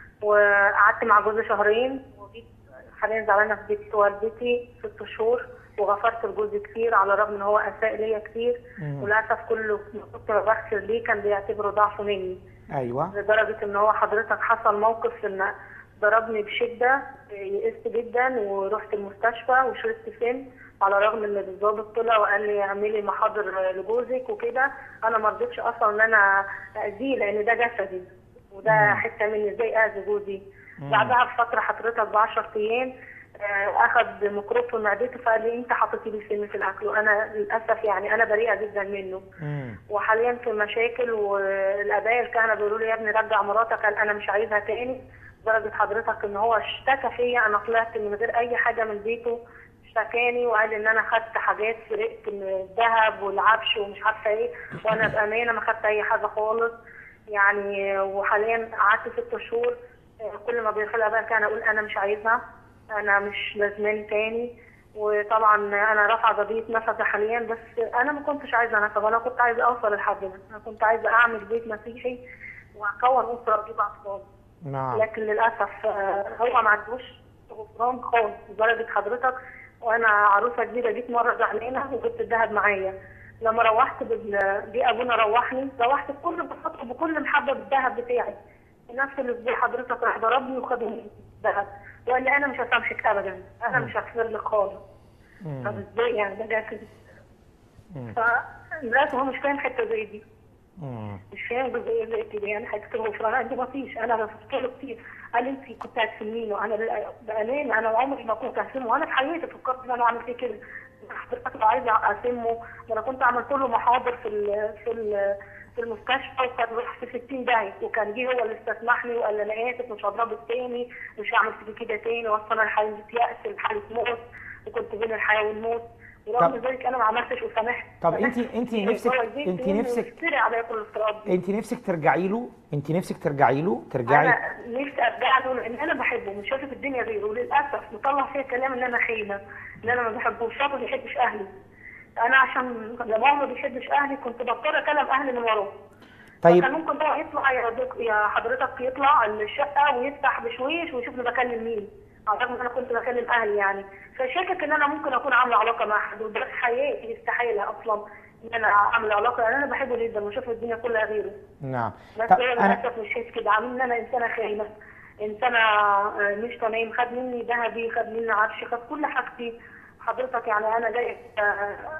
وقعدت مع جوزي شهرين وجيت حاليا زعلانه في بيت والدتي ست شهور وغفرت لجوزي كتير على الرغم ان هو اساء ليا كتير مم. وللاسف كل ما كنت بغفر ليه كان بيعتبره ضعف مني ايوه لدرجة ان هو حضرتك حصل موقف ان ضربني بشدة يئست جدا ورحت المستشفى وشربت فين على الرغم ان الضابط طلع وقال لي اعملي محاضر لجوزك وكده انا ما رضيتش اصلا ان انا اذيه لان ده جسدي وده حته مني ازاي اذي جوزي بعدها بفتره حضرتك ب 10 ايام آه، اخذ ميكروب في معدته فقال لي انت حطيتي لي سم في الاكل وانا للاسف يعني انا بريئه جدا منه مم. وحاليا في مشاكل والاباء الكهنه بيقولوا لي يا ابني رجع مراتك قال انا مش عايزها تاني درجه حضرتك ان هو اشتكى فيا انا طلعت من غير اي حاجه من بيته اشتكاني وقال ان انا خدت حاجات سرقت من الذهب والعفش ومش عارفه ايه وانا بامانه ما خدت اي حاجه خالص يعني وحاليا قعدت ست شهور آه، كل ما بيدخل الاباء الكهنه اقول انا مش عايزها انا مش لازماني تاني وطبعا انا رافعه قضيه نفقه حاليا بس انا ما كنتش عايزه نفقه انا كنت عايزه اوصل لحد ده انا كنت عايزه اعمل بيت مسيحي واكون اسره واجيب اطفال نعم لكن للاسف آه، هو ما عندوش غفران خالص لدرجه حضرتك وانا عروسه جديده جيت مره زعلانه وجبت الذهب معايا لما روحت بال... جه ابونا روحني روحت بكل بساطه وبكل محبه بالذهب بتاعي في نفس الاسبوع حضرتك راح ضربني وخد مني الذهب وقال لي انا مش هسامحك ابدا انا مش هغفر لك خالص طب ازاي يعني ده جا كده فدلوقتي هو مش فاهم حته زي دي مم. مش فاهم جزئيه زي كده يعني حته الغفران عندي ما فيش انا بفكر له كتير قال لي انت كنت هتسمينه انا بال- بامانه انا عمري ما كنت هسمه وانا في حياتي فكرت ان انا اعمل فيه كده حضرتك لو عايز اسمه ده انا كنت عملت له محاضر في ال في ال في المستشفى وكان راح في 60 داهيه وكان جه هو اللي استسمحني وقال لي انا اسف مش هضربك تاني مش هعمل فيك كده تاني واصلا انا حالة يأس حاله موت وكنت بين الحياه والموت ورغم طب- ذلك انا ما عملتش وسامحت طب سامحت انت- انت كتير. نفسك- هو يزيد انت مني نفسك- ويفتري عليا كل الافتراض دي. انت نفسك ترجعي له انت نفسك ترجعي له ترجعي انا نفسي ارجع له لان انا بحبه مش شايفه في الدنيا غيره وللاسف مطلع فيا كلام ان انا خاينه ان انا ما بحبوش هو ما بيحبش اهلي انا عشان لما هو ما بيحبش اهلي كنت بضطر اكلم اهلي من وراه طيب كان ممكن هو يطلع يا دك- يا حضرتك يطلع الشقه ويفتح بشويش ويشوفني بكلم مين على الرغم ان انا كنت بكلم اهلي يعني فشاكك ان انا ممكن اكون عامله علاقه مع حد وده في حياتي استحاله اصلا ان انا اعمل علاقه لان انا بحبه جدا وشايف الدنيا كلها غيره نعم بس طب هو انا للاسف مش شايف كده عامل ان انا انسانه خاينه انسانه آه، مش تمام خد مني ذهبي خد مني عفشي خد كل حاجتي حضرتك يعني انا جاي آه،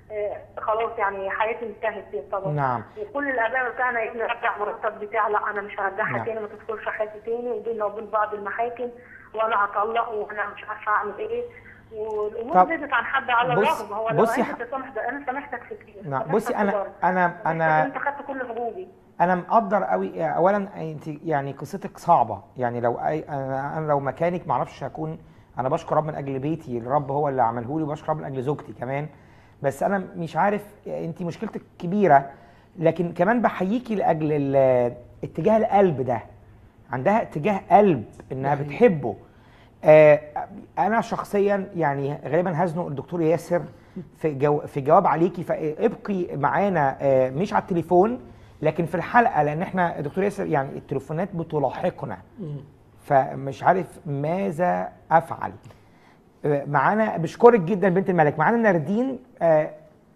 آه، خلاص يعني حياتي انتهت طبعا نعم. وكل الاباء بتاعنا ابني رجع مرتب بتاعي لا انا مش هرجعها نعم. تاني ما تدخلش حياتي تاني وبيننا وبين بعض المحاكم وانا هطلق وانا مش عارفه اعمل ايه والامور طب زادت عن حد على بص- الرغم هو لو بصي قال ح- لي تسامح ده انا سامحتك في كتير نعم سامحتك بصي في انا ضرب. انا سامحتك انا انت خدت كل حقوقي انا مقدر قوي اولا انت يعني قصتك صعبه يعني لو أي انا أنا لو مكانك ما اعرفش هكون انا بشكر رب من اجل بيتي الرب هو اللي عمله لي وبشكر رب من اجل زوجتي كمان بس انا مش عارف انت مشكلتك كبيره لكن كمان بحييكي لاجل ال- اتجاه القلب ده عندها اتجاه قلب انها بتحبه آه انا شخصيا يعني غالبا هزنق الدكتور ياسر في جو في جواب عليكي فابقي معانا آه مش على التليفون لكن في الحلقه لان احنا دكتور ياسر يعني التليفونات بتلاحقنا فمش عارف ماذا افعل آه، معانا بشكرك جدا بنت الملك معانا ناردين آه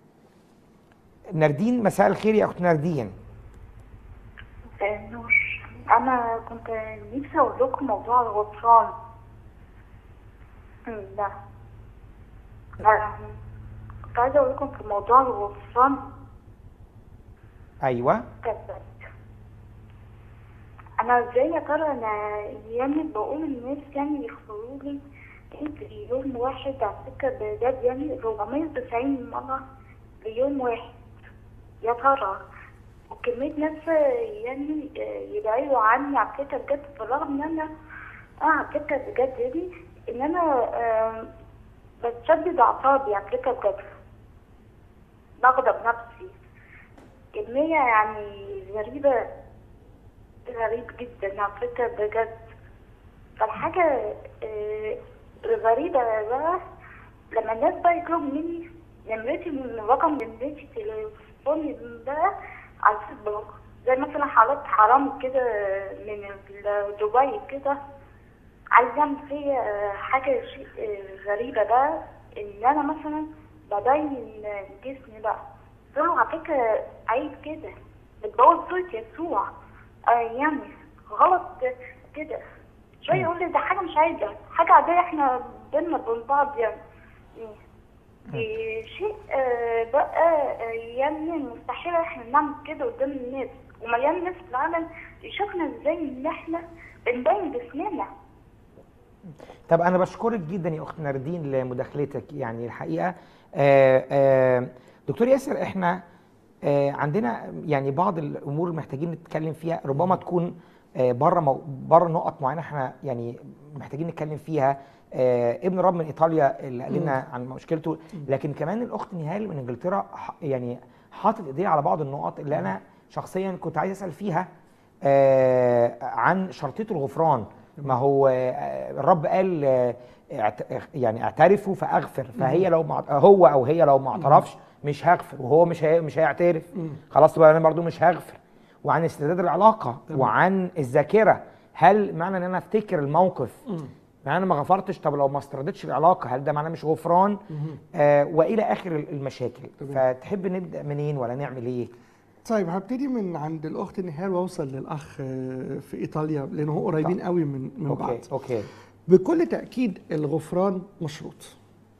ناردين مساء الخير يا اخت ناردين نور انا كنت نفسي اقول لكم موضوع الغفران أمم، ده آه، كنت عايزه اقول لكم في موضوع الغفران ايوه كذبت انا ازاي يا ترى انا يعني بقول الناس يعني يغفروا لي في يوم واحد على فكره بجد يعني 490 مره في يوم واحد يا ترى وكمية ناس يعني يبعدوا عني على فكرة بجد بالرغم ان انا اه على فكرة بجد يعني ان انا آه بتشدد اعصابي على فكرة بجد بغضب نفسي كمية يعني غريبة غريب جدا على فكرة بجد فالحاجة آه، الغريبة بقى لما الناس بقى يطلبوا مني نمرتي من رقم نمرتي تليفوني بقى على الفيسبوك زي مثلا حالات حرام كده من ال- دبي كده عايز اعمل فيا حاجة شيء غريبة بقى ان انا مثلا ببين جسمي بقى قلت له على فكرة عيب كده بتبوظ صورة يسوع آه يعني غلط كده شوية يقول لي ده حاجة مش عايزة حاجة عادية احنا بينا وبين بعض يعني إيه، شيء آه، بقى آه، يعني مستحيل احنا نعمل كده قدام الناس ومليان ناس في العالم يشوفنا ازاي ان احنا بنبين جسمنا طب انا بشكرك جدا يا اخت ناردين لمداخلتك يعني الحقيقه آه، آه، دكتور ياسر احنا آه، عندنا يعني بعض الامور اللي محتاجين نتكلم فيها ربما تكون بره مو... بره نقط معينه احنا يعني محتاجين نتكلم فيها آه، ابن رب من ايطاليا اللي قال لنا عن مشكلته لكن كمان الاخت نهال من انجلترا ح- يعني حاطط ايديها على بعض النقط اللي انا شخصيا كنت عايز اسال فيها آه، عن شرطيه الغفران ما هو آه، الرب قال آه، اعت- يعني اعترفوا فاغفر فهي لو مع هو او هي لو ما اعترفش مش هغفر وهو مش هي مش هيعترف خلاص بقى انا برضو مش هغفر وعن استعداد العلاقه وعن الذاكره هل معنى ان انا افتكر الموقف معنى انا ما غفرتش طب لو ما استردتش العلاقه هل ده معناه مش غفران آه والى اخر المشاكل فتحب نبدا منين ولا نعمل ايه طيب هبتدي من عند الاخت نهال واوصل للاخ آه، في ايطاليا لان هو قريبين قوي من من بعض اوكي اوكي بكل تاكيد الغفران مشروط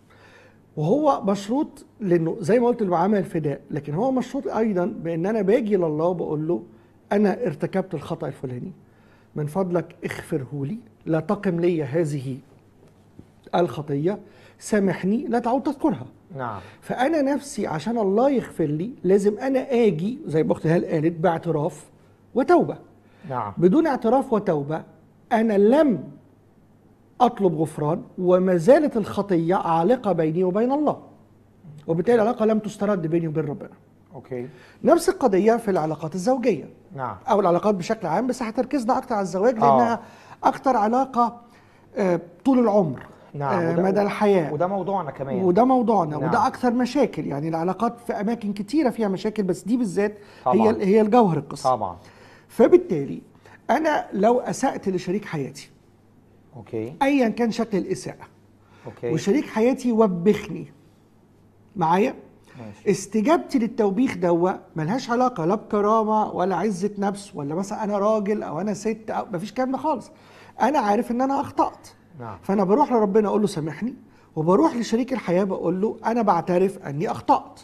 وهو مشروط لانه زي ما قلت المعامله الفداء لكن هو مشروط ايضا بان انا باجي لله وبقول له انا ارتكبت الخطا الفلاني من فضلك اغفره لي لا تقم لي هذه الخطيه سامحني لا تعود تذكرها نعم فانا نفسي عشان الله يغفر لي لازم انا اجي زي ما اخت هال قالت باعتراف وتوبه نعم بدون اعتراف وتوبه انا لم اطلب غفران وما زالت الخطيه عالقه بيني وبين الله وبالتالي العلاقه لم تسترد بيني وبين ربنا اوكي نفس القضيه في العلاقات الزوجيه نعم او العلاقات بشكل عام بس هتركزنا اكتر على الزواج آه. لانها اكتر علاقه آه، طول العمر نعم آه، وده- مدى الحياه وده موضوعنا كمان وده موضوعنا نعم. وده اكثر مشاكل يعني العلاقات في اماكن كتيره فيها مشاكل بس دي بالذات طبعاً. هي هي الجوهر القصه طبعا فبالتالي انا لو اسات لشريك حياتي اوكي ايا كان شكل الاساءه اوكي وشريك حياتي وبخني معايا ماشي. استجابتي للتوبيخ دوا ملهاش علاقه لا بكرامه ولا عزه نفس ولا مثلا انا راجل او انا ست او مفيش الكلام ده خالص انا عارف ان انا اخطات نعم. فانا بروح لربنا اقول له سامحني وبروح لشريك الحياه بقول له انا بعترف اني اخطات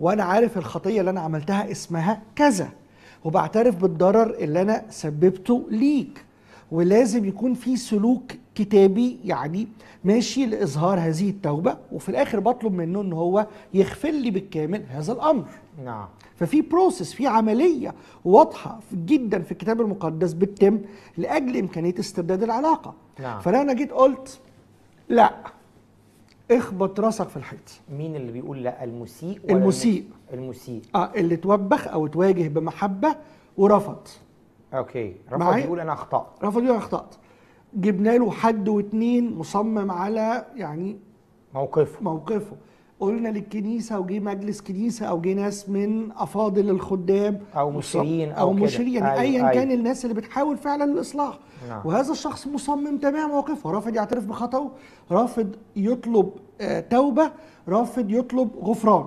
وانا عارف الخطيه اللي انا عملتها اسمها كذا وبعترف بالضرر اللي انا سببته ليك ولازم يكون في سلوك كتابي يعني ماشي لاظهار هذه التوبه وفي الاخر بطلب منه ان هو يغفر لي بالكامل هذا الامر نعم ففي بروسيس في عمليه واضحه جدا في الكتاب المقدس بتتم لاجل امكانيه استرداد العلاقه نعم. فانا أنا جيت قلت لا اخبط راسك في الحيط مين اللي بيقول لا المسيء ولا المسيء. الم- المسيء اه اللي توبخ او تواجه بمحبه ورفض اوكي رفض معايا؟ يقول انا اخطات رفض يقول أنا اخطات جبنا له حد واتنين مصمم على يعني موقفه موقفه قلنا للكنيسه وجي مجلس كنيسه او جه ناس من افاضل الخدام أو مشيرين أو او كده. مشيرين يعني أيوة، ايا أيوة. كان الناس اللي بتحاول فعلا الاصلاح نعم. وهذا الشخص مصمم تمام موقفه رافض يعترف بخطأه رافض يطلب آه توبه رافض يطلب غفران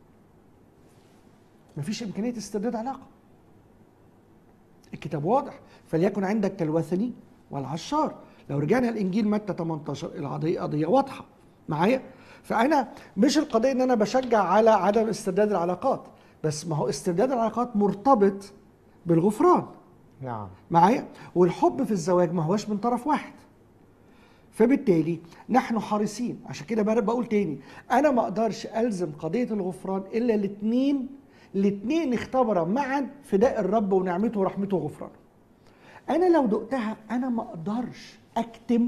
مفيش امكانيه استرداد علاقه الكتاب واضح فليكن عندك كالوثني والعشار لو رجعنا الانجيل متى 18 القضيه قضيه واضحه معايا فانا مش القضيه ان انا بشجع على عدم استرداد العلاقات بس ما هو استرداد العلاقات مرتبط بالغفران نعم معايا والحب في الزواج ما هوش من طرف واحد فبالتالي نحن حريصين عشان كده بقى- بقول تاني انا ما اقدرش الزم قضيه الغفران الا الاثنين الاثنين اختبرا معا فداء الرب ونعمته ورحمته وغفرانه انا لو دقتها انا ما اقدرش اكتم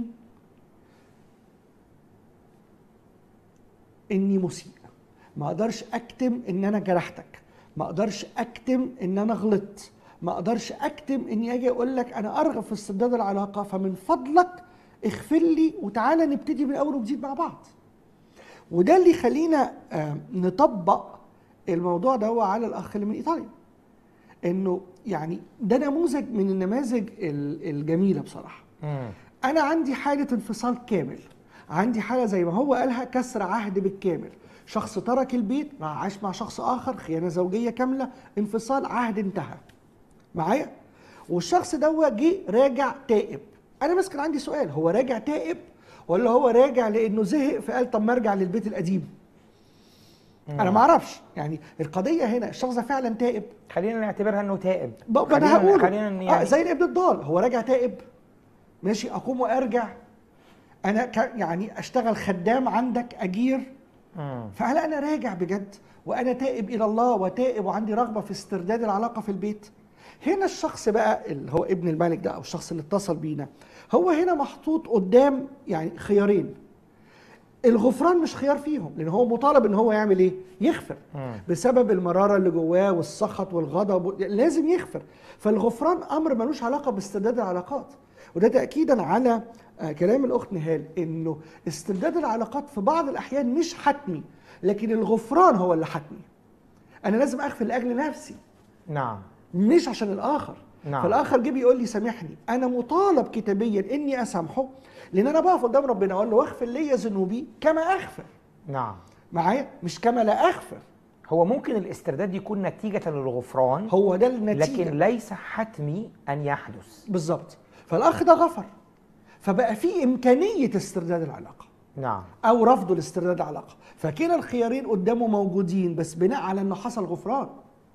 اني مسيء ما اقدرش اكتم ان انا جرحتك ما اقدرش اكتم ان انا غلطت ما اقدرش اكتم اني اجي اقول لك انا ارغب في استرداد العلاقه فمن فضلك اغفر لي وتعالى نبتدي من اول وجديد مع بعض وده اللي يخلينا آه، نطبق الموضوع ده على الاخ اللي من ايطاليا انه يعني ده نموذج من النماذج ال- الجميله بصراحه مم. انا عندي حاله انفصال كامل عندي حاله زي ما هو قالها كسر عهد بالكامل شخص ترك البيت راح عاش مع شخص اخر خيانه زوجيه كامله انفصال عهد انتهى معايا والشخص ده جه راجع تائب انا بس كان عندي سؤال هو راجع تائب ولا هو راجع لانه زهق فقال طب ما ارجع للبيت القديم انا ما اعرفش يعني القضيه هنا الشخص ده فعلا تائب خلينا نعتبرها انه تائب ب- انا خلينا- هقول خلينا ن- آه يعني زي الابن الضال هو راجع تائب ماشي اقوم وارجع انا ك يعني اشتغل خدام عندك اجير مم. فهل انا راجع بجد وانا تائب الى الله وتائب وعندي رغبه في استرداد العلاقه في البيت هنا الشخص بقى اللي هو ابن الملك ده او الشخص اللي اتصل بينا هو هنا محطوط قدام يعني خيارين الغفران مش خيار فيهم لان هو مطالب ان هو يعمل ايه يغفر مم. بسبب المراره اللي جواه والسخط والغضب لازم يغفر فالغفران امر ملوش علاقه باسترداد العلاقات وده تاكيدا على آه، كلام الاخت نهال انه استرداد العلاقات في بعض الاحيان مش حتمي لكن الغفران هو اللي حتمي انا لازم اغفر لاجل نفسي نعم مش عشان الاخر نعم. فالاخر جه بيقول لي سامحني انا مطالب كتابيا اني اسامحه لان انا بقف قدام ربنا اقول له واغفر لي ذنوبي كما اغفر نعم معايا مش كما لا اغفر هو ممكن الاسترداد يكون نتيجة للغفران هو ده النتيجه لكن ليس حتمي أن يحدث بالظبط فالاخ ده غفر فبقى في امكانيه استرداد العلاقه نعم او رفضه لاسترداد العلاقه فكلا الخيارين قدامه موجودين بس بناء على انه حصل غفران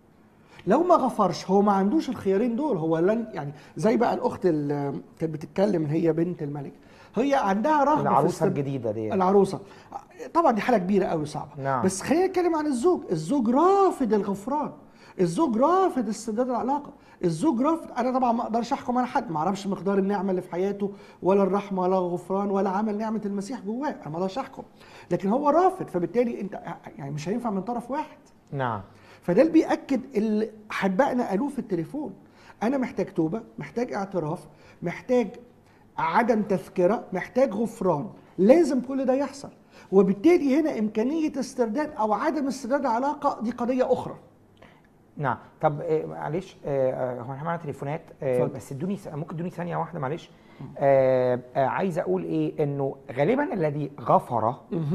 لو ما غفرش هو ما عندوش الخيارين دول هو لن يعني زي بقى الاخت اللي كانت بتتكلم هي بنت الملك هي عندها رغبه في العروسة استرد- الجديدة دي العروسه طبعا دي حاله كبيره قوي صعبه نعم. بس خلينا نتكلم عن الزوج الزوج رافض الغفران الزوج رافض استرداد العلاقه الزوج رافض انا طبعا ما اقدرش احكم على حد ما اعرفش مقدار النعمه اللي في حياته ولا الرحمه ولا الغفران ولا عمل نعمه المسيح جواه انا ما اقدرش احكم لكن هو رافض فبالتالي انت يعني مش هينفع من طرف واحد نعم فده اللي بيأكد اللي حبائنا قالوه في التليفون أنا محتاج توبة محتاج اعتراف محتاج عدم تذكرة محتاج غفران لازم كل ده يحصل وبالتالي هنا إمكانية استرداد أو عدم استرداد علاقة دي قضية أخرى نعم طب آه، معلش آه، آه، هو احنا معانا تليفونات آه، اتفضل. بس ادوني س- ممكن ادوني ثانيه واحده معلش آه، آه، عايز اقول ايه انه غالبا الذي غفر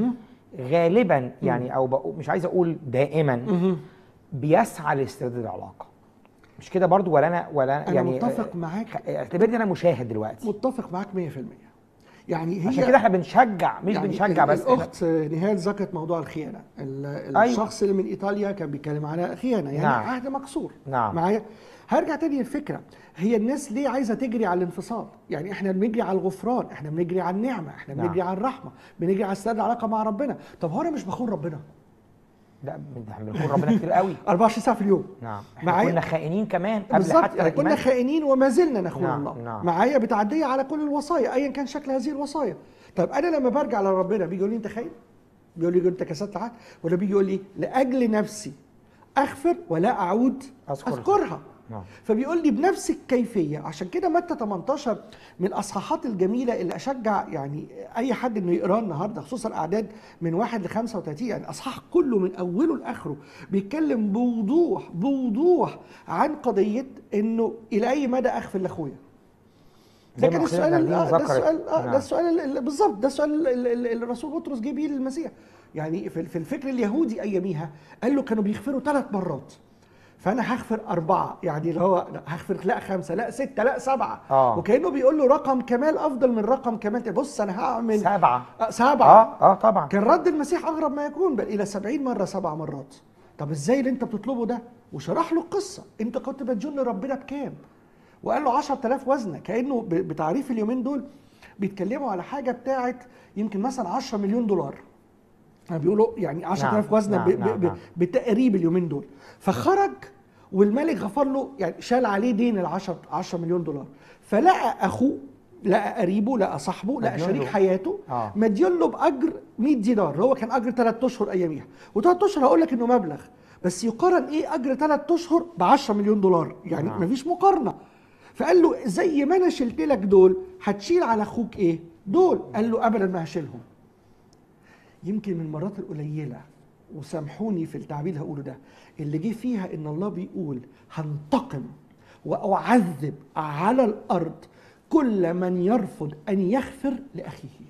غالبا يعني او بقو- مش عايز اقول دائما بيسعى لاسترداد العلاقه مش كده برضو ولا انا ولا أنا يعني متفق معاك خ- اعتبرني انا مشاهد دلوقتي متفق معاك 100% يعني هي عشان كده احنا بنشجع مش يعني بنشجع ال- بس الاخت نهاد ذكرت موضوع الخيانه ال- أيوة. الشخص اللي من ايطاليا كان بيتكلم على خيانه يعني نعم. عهد مكسور نعم. معايا هرجع تاني للفكره هي الناس ليه عايزه تجري على الانفصال يعني احنا بنجري على الغفران احنا بنجري على النعمه احنا نعم. بنجري على الرحمه بنجري على استعداد العلاقه مع ربنا طب هو انا مش بخون ربنا لا احنا بنقول ربنا كتير قوي 24 ساعه في اليوم نعم احنا معايا؟ كنا خائنين كمان قبل بالظبط حتى يعني كنا الإيمان. خائنين وما زلنا نخون نعم، الله نعم. معايا بتعدي على كل الوصايا ايا كان شكل هذه الوصايا طب انا لما برجع لربنا بيجي يقول لي انت خاين بيقول لي انت كسرت العهد ولا بيجي يقول لي لاجل نفسي اغفر ولا اعود أذكرها. اذكرها نعم. فبيقول لي بنفس الكيفيه عشان كده متى 18 من الاصحاحات الجميله اللي اشجع يعني اي حد انه يقراه النهارده خصوصا اعداد من 1 ل 35 يعني اصحاح كله من اوله لاخره بيتكلم بوضوح بوضوح عن قضيه انه الى اي مدى اغفر لاخويا زي ده ما كان أختنا السؤال نرمين آه، ده ذكرت. السؤال آه، نعم. ده السؤال ال- ال- بالظبط ده السؤال ال- ال- اللي الرسول بطرس جه بيه للمسيح يعني في في الفكر اليهودي اياميها قال له كانوا بيغفروا ثلاث مرات فانا هغفر اربعه يعني اللي هو لا هغفر لا خمسه لا سته لا سبعه آه. وكانه بيقول له رقم كمال افضل من رقم كمال بص انا هعمل سبعة آه، سبعه اه اه طبعا كان رد المسيح اغرب ما يكون بل الى سبعين مره سبع مرات طب ازاي اللي انت بتطلبه ده وشرح له القصه انت كنت بتجن ربنا بكام وقال له 10000 وزنه كانه ب- بتعريف اليومين دول بيتكلموا على حاجه بتاعت يمكن مثلا 10 مليون دولار يعني بيقولوا يعني 10000 نعم، وزنه نعم، ب- ب- نعم، ب- نعم. بالتقريب اليومين دول فخرج والملك غفر له يعني شال عليه دين ال 10 10 مليون دولار فلقى اخوه لقى قريبه لقى صاحبه لقى مديون شريك له. حياته آه. مديون له باجر 100 دينار هو كان اجر 3 اشهر اياميها وثلاث اشهر هقول لك انه مبلغ بس يقارن ايه اجر 3 اشهر ب 10 مليون دولار يعني نعم. مفيش مقارنه فقال له زي ما انا شلت لك دول هتشيل على اخوك ايه دول قال له ابدا ما هشيلهم يمكن من المرات القليله وسامحوني في التعبير اللي هقوله ده اللي جه فيها ان الله بيقول هنتقم واعذب على الارض كل من يرفض ان يغفر لاخيه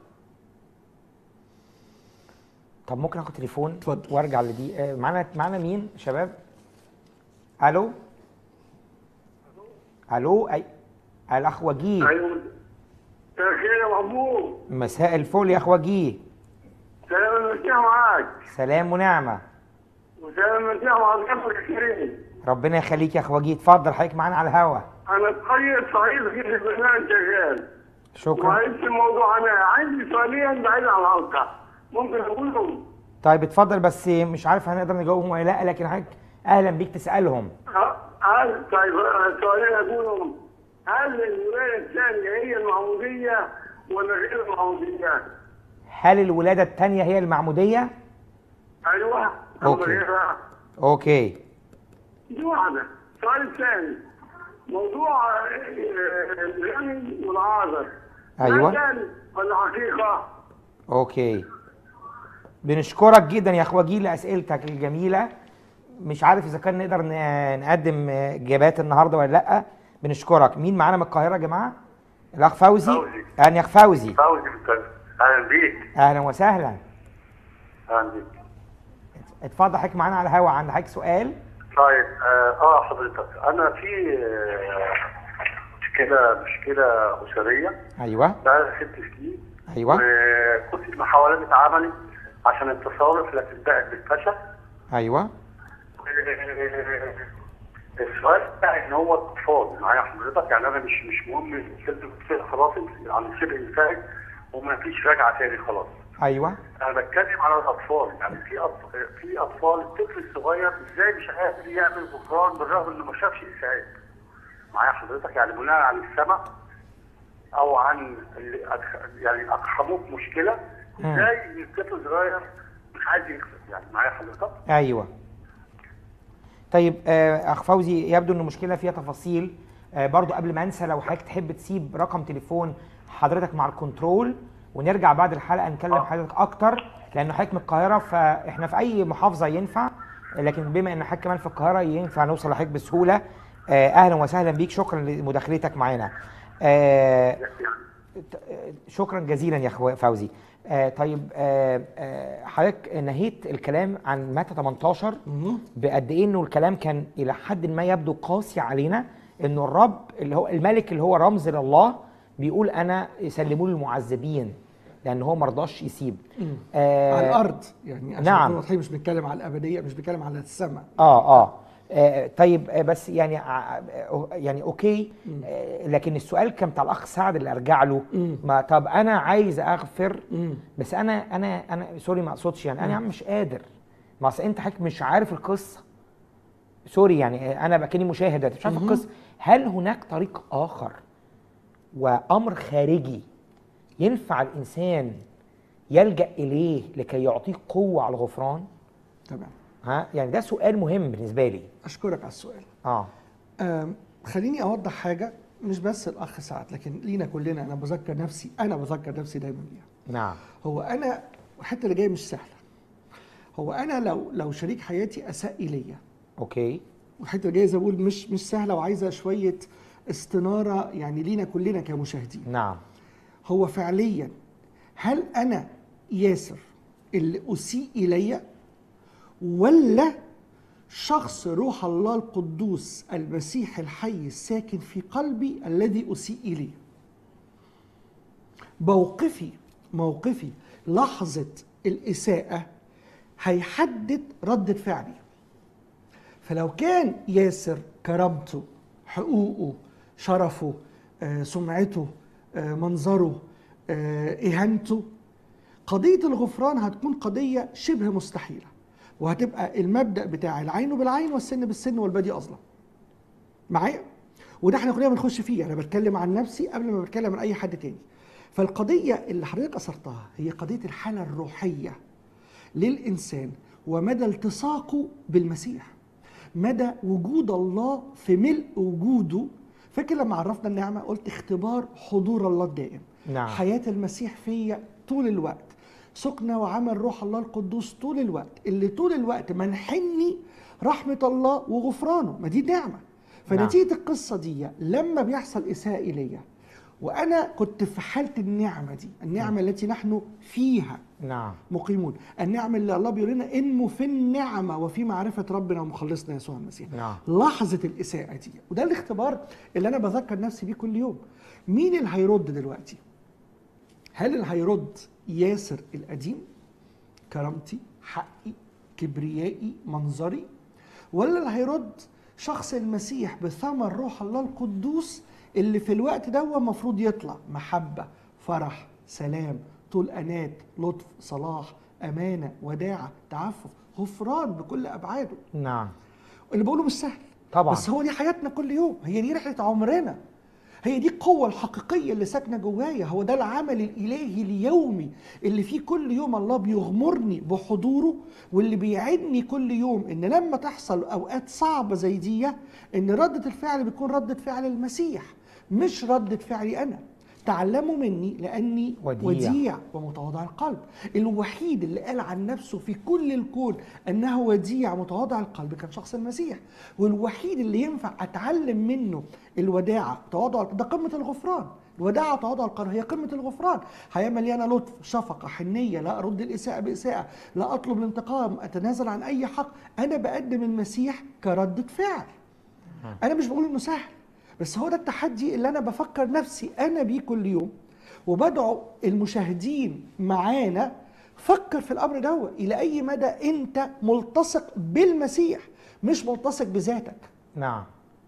طب ممكن اخد تليفون اتفضل. وارجع لدي آه، معانا معانا مين شباب الو الو اي الاخ وجيه ايوه مساء الخير يا محمود مساء الفل يا اخ وجيه سلام المسيح معاك سلام ونعمه وسلام المسيح مع الجبر الكريم ربنا يخليك يا اخ وجيه اتفضل حضرتك معانا على الهوا انا تخيل صعيد في البرنامج شغال شكرا وعايز الموضوع انا عندي سؤالين بعيد عن الحلقه ممكن اقولهم طيب اتفضل بس مش عارف هنقدر نجاوبهم ولا لا لكن حضرتك اهلا بيك تسالهم ه- هل طيب سؤالين اقولهم هل الولايه الثانيه هي المعموديه ولا غير المعموديه؟ هل الولاده الثانيه هي المعموديه ايوه أم أوكي. غيرها؟ اوكي دي واحدة السؤال الثاني موضوع آه، الغني والعازر أيوة. مجال ولا حقيقة؟ اوكي بنشكرك جدا يا اخ وجيه لاسئلتك الجميله مش عارف اذا كان نقدر ن- نقدم اجابات النهارده ولا لا بنشكرك مين معانا من القاهره يا جماعه الاخ فوزي فوزي. اهلا يا اخ فوزي فوزي بالتالي. أهلا بيك اهلا وسهلا أهلا بيك اتفضل حضرتك معانا على الهوا عندك حضرتك سؤال طيب آه, آه حضرتك أنا في آه مشكلة مشكلة أسرية ايوه بقى ست سنين ايوه وكنت المحاولات اتعملت عشان التصالح لكن بقت بالفشل ايوه السؤال بتاع ان هو اطفال معايا حضرتك يعني انا مش مش مهم السلب الطفل خلاص عن الشبه انتهت وما فيش رجعه تاني خلاص ايوه انا بتكلم على الاطفال يعني في أطفال في اطفال الطفل الصغير ازاي مش قادر يعمل غفران بالرغم انه ما شافش اسعاف معايا حضرتك يعني بناء عن السمع او عن اللي أدخ- يعني اقحموك مشكله مم. ازاي الطفل الصغير مش عايز يغفر يعني معايا حضرتك ايوه طيب آه، اخ فوزي يبدو ان المشكله فيها تفاصيل آه، برضو قبل ما انسى لو حضرتك تحب تسيب رقم تليفون حضرتك مع الكنترول ونرجع بعد الحلقه نكلم حضرتك اكتر لان حضرتك من القاهره فاحنا في اي محافظه ينفع لكن بما ان حضرتك كمان في القاهره ينفع نوصل لحضرتك بسهوله آه، اهلا وسهلا بيك شكرا لمداخلتك معانا آه، شكرا جزيلا يا اخو فوزي آه طيب آه آه حضرتك نهيت الكلام عن متى 18 بقد ايه انه الكلام كان الى حد ما يبدو قاسي علينا انه الرب اللي هو الملك اللي هو رمز لله بيقول انا يسلموه للمعذبين لان هو ما رضاش يسيب مم. آه على الارض يعني عشان نعم. نكون واضحين مش بنتكلم على الابديه مش بنتكلم على السماء اه اه آه، طيب آه، بس يعني ع- آه، يعني اوكي آه، لكن السؤال كان بتاع الاخ سعد اللي ارجع له مم. ما طب انا عايز اغفر مم. بس انا انا انا سوري ما اقصدش يعني انا يا عم مش قادر ما اصل انت حضرتك مش عارف القصه سوري يعني آه، انا بكني مشاهد أنت مش عارف القصه هل هناك طريق اخر وامر خارجي ينفع الانسان يلجا اليه لكي يعطيه قوه على الغفران تمام ها يعني ده سؤال مهم بالنسبه لي اشكرك على السؤال اه آم، خليني اوضح حاجه مش بس الاخ سعد لكن لينا كلنا انا بذكر نفسي انا بذكر نفسي دايما بيها نعم هو انا الحته اللي جايه مش سهله هو انا لو لو شريك حياتي اساء اليا اوكي والحته اللي جايه زي ما بقول مش مش سهله وعايزه شويه استناره يعني لينا كلنا كمشاهدين نعم هو فعليا هل انا ياسر اللي اسيء الي ولا شخص روح الله القدوس المسيح الحي الساكن في قلبي الذي اسيء اليه موقفي موقفي لحظه الاساءه هيحدد رده فعلي فلو كان ياسر كرامته حقوقه شرفه آه، سمعته آه، منظره آه، اهانته قضيه الغفران هتكون قضيه شبه مستحيله وهتبقى المبدا بتاع العين بالعين والسن بالسن والبدي اظلم معايا وده احنا كلنا بنخش فيه انا بتكلم عن نفسي قبل ما بتكلم عن اي حد تاني فالقضيه اللي حضرتك اثرتها هي قضيه الحاله الروحيه للانسان ومدى التصاقه بالمسيح مدى وجود الله في ملء وجوده فاكر لما عرفنا النعمه قلت اختبار حضور الله الدائم نعم. حياه المسيح فيا طول الوقت سكنة وعمل روح الله القدوس طول الوقت اللي طول الوقت منحني رحمة الله وغفرانه ما دي نعمة فنتيجة القصة دي لما بيحصل إساءة إليا وأنا كنت في حالة النعمة دي النعمة التي نحن فيها نعم مقيمون النعمة اللي الله بيقول لنا انموا في النعمة وفي معرفة ربنا ومخلصنا يسوع المسيح نعم. لحظة الإساءة دي وده الاختبار اللي أنا بذكر نفسي بيه كل يوم مين اللي هيرد دلوقتي هل اللي هيرد ياسر القديم كرامتي حقي كبريائي منظري ولا اللي هيرد شخص المسيح بثمر روح الله القدوس اللي في الوقت ده المفروض يطلع محبة فرح سلام طول أنات لطف صلاح أمانة وداعة تعفف غفران بكل أبعاده نعم اللي بقوله مش سهل طبعا. بس هو دي حياتنا كل يوم هي دي رحلة عمرنا هي دي القوة الحقيقية اللي ساكنة جوايا هو ده العمل الإلهي اليومي اللي فيه كل يوم الله بيغمرني بحضوره واللي بيعدني كل يوم إن لما تحصل أوقات صعبة زي دي إن ردة الفعل بيكون ردة فعل المسيح مش ردة فعلي أنا تعلموا مني لأني وديع. وديع, وديع ومتواضع القلب الوحيد اللي قال عن نفسه في كل الكون أنه وديع متواضع القلب كان شخص المسيح والوحيد اللي ينفع أتعلم منه الوداعة تواضع القلب ده قمة الغفران الوداعة تواضع القلب هي قمة الغفران حياة مليانة لطف شفقة حنية لا أرد الإساءة بإساءة لا أطلب الانتقام أتنازل عن أي حق أنا بقدم المسيح كردة فعل انا مش بقول انه سهل بس هو ده التحدي اللي انا بفكر نفسي انا بيه كل يوم وبدعو المشاهدين معانا فكر في الامر ده الى اي مدى انت ملتصق بالمسيح مش ملتصق بذاتك نعم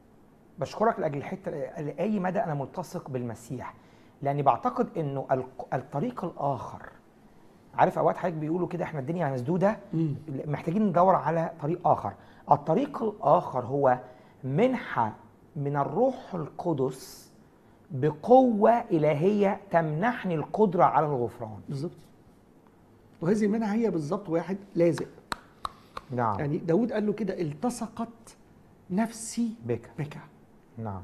بشكرك لاجل الحته لاي مدى انا ملتصق بالمسيح لاني بعتقد انه الق- الطريق الاخر عارف اوقات حضرتك بيقولوا كده احنا الدنيا مسدوده محتاجين ندور على طريق اخر الطريق الاخر هو منحه من الروح القدس بقوه الهيه تمنحني القدره على الغفران بالظبط وهذه المنحة هي بالظبط واحد لازق نعم يعني داود قال له كده التصقت نفسي بك بك نعم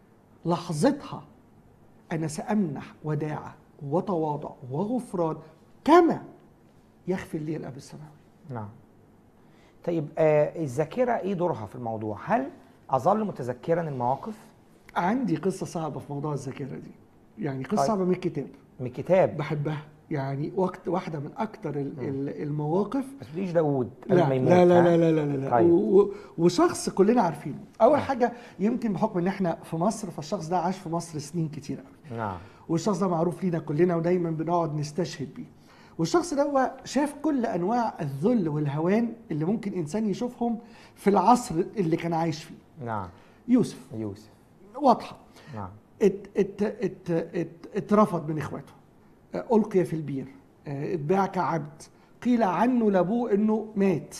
لحظتها أنا سأمنح وداعة وتواضع وغفران كما يغفر لي الأب السماوي نعم طيب آه الذاكره ايه دورها في الموضوع هل اظل متذكرا المواقف عندي قصة صعبة في موضوع الذاكرة دي يعني قصة طيب. صعبة من الكتاب من الكتاب بحبها يعني وقت واحدة من أكتر ال- ال- المواقف بس تقوليش داوود لا قبل ما يموت لا لا ها؟ لا لا لا, لا, لا. طيب. و- و- وشخص كلنا عارفينه اول حاجه يمكن بحكم ان احنا في مصر فالشخص ده عاش في مصر سنين كتير قوي نعم والشخص ده معروف لينا كلنا ودايما بنقعد نستشهد بيه والشخص ده هو شاف كل انواع الذل والهوان اللي ممكن انسان يشوفهم في العصر اللي كان عايش فيه نعم يوسف يوسف واضحه نعم ات ات ات ات اترفض من اخواته آه، القي في البير آه، اتباع كعبد قيل عنه لابوه انه مات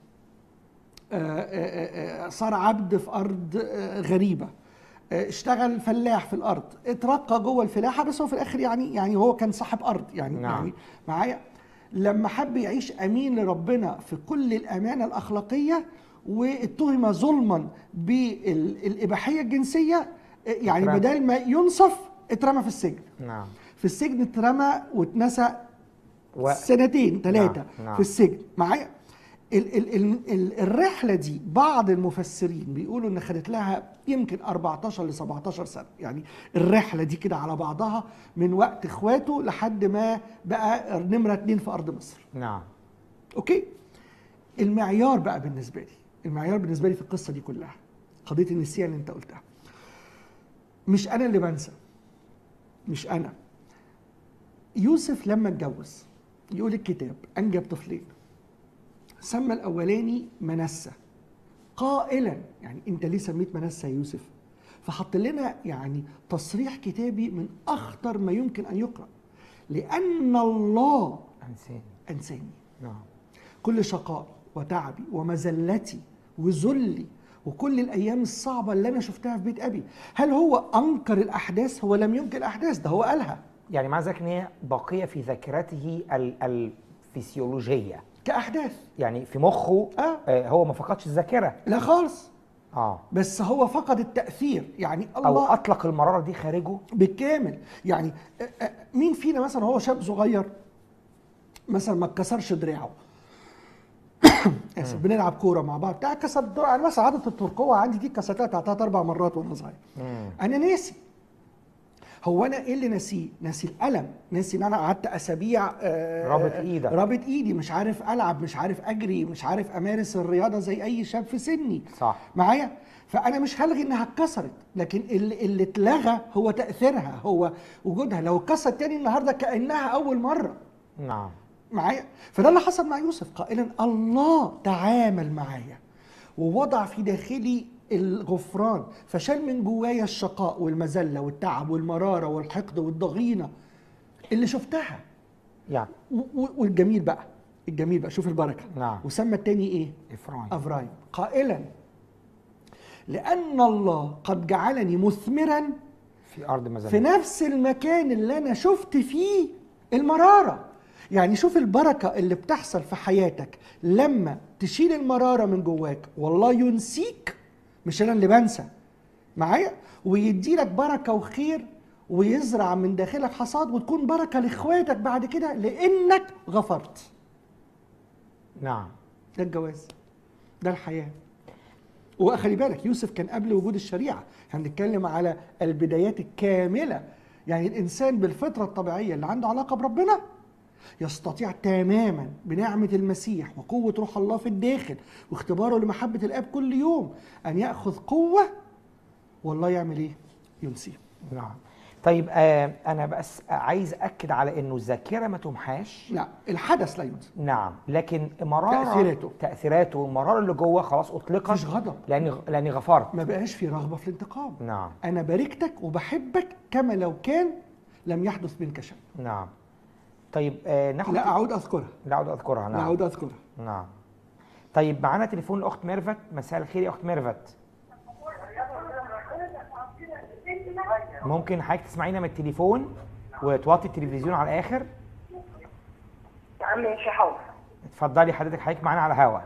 آه، آه، آه، صار عبد في ارض آه، غريبه آه، اشتغل فلاح في الارض اترقى جوه الفلاحه بس هو في الاخر يعني يعني هو كان صاحب ارض يعني نعم. يعني معايا لما حب يعيش امين لربنا في كل الامانه الاخلاقيه واتهم ظلما بالاباحيه الجنسيه آه، يعني اترمى. بدل ما ينصف اترمى في السجن نعم في السجن اترمى واتنسى و... سنتين ثلاثة نعم، نعم. في السجن معايا ال ال ال ال الرحلة دي بعض المفسرين بيقولوا ان خدت لها يمكن 14 ل 17 سنة يعني الرحلة دي كده على بعضها من وقت اخواته لحد ما بقى نمرة اتنين في ارض مصر نعم اوكي المعيار بقى بالنسبة لي المعيار بالنسبة لي في القصة دي كلها قضية النسيان اللي انت قلتها مش انا اللي بنسى مش انا يوسف لما اتجوز يقول الكتاب انجب طفلين سمى الاولاني منسى قائلا يعني انت ليه سميت منسى يا يوسف فحط لنا يعني تصريح كتابي من اخطر ما يمكن ان يقرا لان الله انساني انساني نعم كل شقائي وتعبي ومذلتي وذلي وكل الايام الصعبه اللي انا شفتها في بيت ابي هل هو انكر الاحداث هو لم ينكر الاحداث ده هو قالها يعني مع ذلك ان هي باقيه في ذاكرته ال- الفسيولوجيه كاحداث يعني في مخه آه. آه هو ما فقدش الذاكره لا خالص اه بس هو فقد التاثير يعني او الله اطلق المراره دي خارجه بالكامل يعني آه، آه، مين فينا مثلا هو شاب صغير مثلا ما اتكسرش دراعه اسف بنلعب كوره مع بعض بتاع كسر دراع انا مثلا عاده الترقوه عندي دي كسرتها بتاع ثلاث اربع مرات وانا صغير انا ناسي هو انا ايه اللي ناسيه؟ ناسي الالم، ناسي ان انا قعدت اسابيع آه، رابط إيدك. رابط ايدي مش عارف العب مش عارف اجري مش عارف امارس الرياضه زي اي شاب في سني صح. معايا فانا مش هلغي انها اتكسرت لكن اللي, اللي اتلغى هو تاثيرها هو وجودها لو اتكسرت تاني النهارده كانها اول مره نعم معايا فده اللي حصل مع يوسف قائلا الله تعامل معايا ووضع في داخلي الغفران فشال من جوايا الشقاء والمذله والتعب والمراره والحقد والضغينه اللي شفتها يعني و- و- والجميل بقى الجميل بقى شوف البركه نعم. وسمى التاني ايه افرايم افرايم قائلا لان الله قد جعلني مثمرا في ارض في مزامير نفس المكان اللي انا شفت فيه المراره يعني شوف البركه اللي بتحصل في حياتك لما تشيل المراره من جواك والله ينسيك مش انا اللي بنسى معايا ويدي لك بركه وخير ويزرع من داخلك حصاد وتكون بركه لاخواتك بعد كده لانك غفرت نعم ده الجواز ده الحياه وخلي بالك يوسف كان قبل وجود الشريعه احنا بنتكلم على البدايات الكامله يعني الانسان بالفطره الطبيعيه اللي عنده علاقه بربنا يستطيع تماما بنعمه المسيح وقوه روح الله في الداخل واختباره لمحبه الاب كل يوم ان ياخذ قوه والله يعمل ايه؟ ينسيه نعم طيب آه انا بس عايز اكد على انه الذاكره ما تمحاش لا الحدث لا ينسى نعم لكن مراره تأثيراته. تاثيراته والمراره اللي جوه خلاص اطلقت مفيش غضب. لاني لاني غفرت ما بقاش في رغبه في الانتقام نعم انا باركتك وبحبك كما لو كان لم يحدث منك شيء نعم طيب آه ناخد لا اعود اذكرها لا اعود اذكرها لا نعم اعود اذكرها نعم طيب معانا تليفون الاخت ميرفت مساء الخير يا اخت ميرفت ممكن حضرتك تسمعينا من التليفون وتوطي التلفزيون على الاخر ماشي حاضر اتفضلي حضرتك حضرتك معانا على الهوا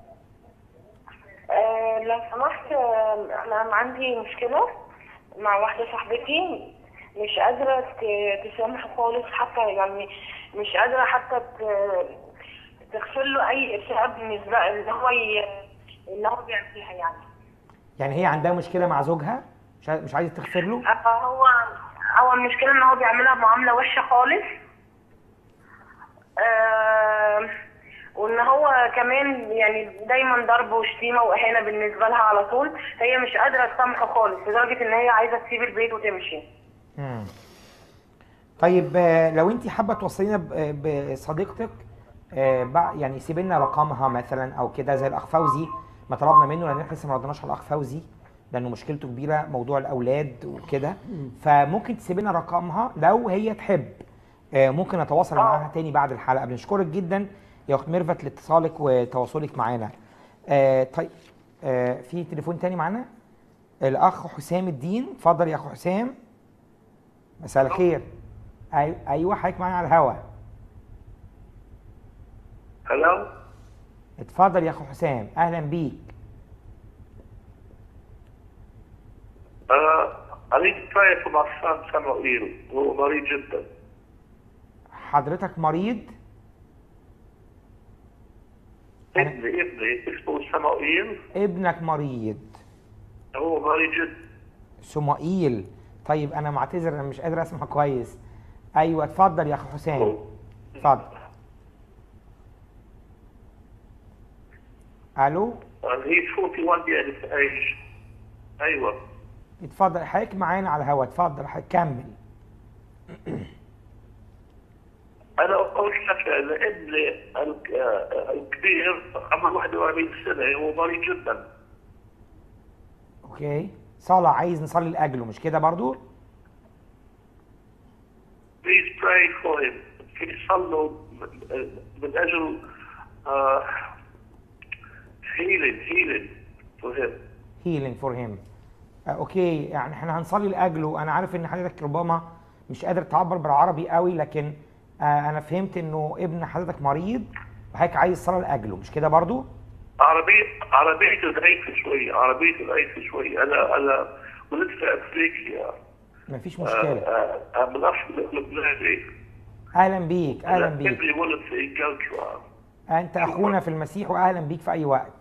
آه لو سمحت آه، انا عندي مشكله مع واحده صاحبتي مش قادره ت- تسامح خالص حتى يعني مش قادره حتى ت- تغفر له اي اساءه بالنسبه اللي هو ي- اللي هو بيعملها يعني يعني هي عندها مشكله مع زوجها مش عايز- مش عايزه تغفر له آه، هو هو المشكله ان هو بيعملها معامله وحشه خالص آه وان هو كمان يعني دايما ضرب وشتيمه واهانه بالنسبه لها على طول هي مش قادره تسامحه خالص لدرجه ان هي عايزه تسيب البيت وتمشي مم. طيب آه، لو انت حابه توصلينا ب- آه، بصديقتك آه، بع- يعني سيبي لنا رقمها مثلا او كده زي الاخ فوزي ما طلبنا منه لان احنا لسه ما ردناش على الاخ فوزي لانه مشكلته كبيره موضوع الاولاد وكده فممكن تسيبي لنا رقمها لو هي تحب آه، ممكن نتواصل معاها تاني بعد الحلقه بنشكرك جدا يا اخت ميرفت لاتصالك وتواصلك معانا آه، طيب آه، في تليفون تاني معانا الاخ حسام الدين اتفضل يا اخو حسام مساء الخير أي- ايوه حضرتك معانا على الهوا Hello? اتفضل يا اخو حسام اهلا بيك Uh, I need to pray for my son Samuel. هو مريض جدا. حضرتك مريض أنا- ابني ابني اسمه سمائيل ابنك مريض هو مريض جدا. سمائيل طيب انا معتذر انا مش قادر اسمع كويس ايوه اتفضل يا اخو حسام اتفضل الو And he's 41 years of age. ايوه. اتفضل حضرتك معانا على الهوا اتفضل حضرتك كمل انا اقول لك ان ابني ال- آه، الكبير عمره 41 سنه هو مريض جدا. اوكي صلاة عايز نصلي لاجله مش كده برضو Please pray for him. في صلوا من من اجل uh, healing healing for him. healing for him آه، اوكي يعني احنا هنصلي لاجله انا عارف ان حضرتك ربما مش قادر تعبر بالعربي قوي لكن آه انا فهمت انه ابن حضرتك مريض وحضرتك عايز صلاه لاجله مش كده برضو عربية عربية ضعيفة شوي عربية ضعيفة شوي أنا أنا ولدت في أفريقيا مفيش آه، مشكله آه، آه، من أصل لبناني اهلا بيك اهلا أنا بيك ابني ولد في إنجلترا انت اخونا في المسيح واهلا بيك في اي وقت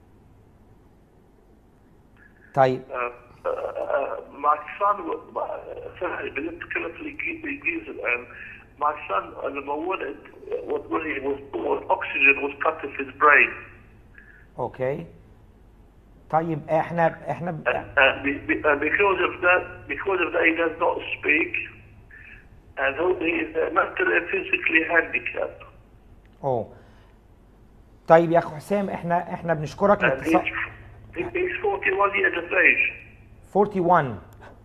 طيب آه، آه، آه، my son was- uh, سهل بنتكلم في الإنجليزي الإنجليزي الآن my son لما ولد uh, when he was born oxygen was cut to his brain اوكي طيب احنا احنا and, and be- be- and because of that because of that he does not speak and he is uh, mentally and physically handicapped اوه طيب يا اخو حسام احنا احنا بنشكرك and he's, لاتصال he- he's 41 years of age 41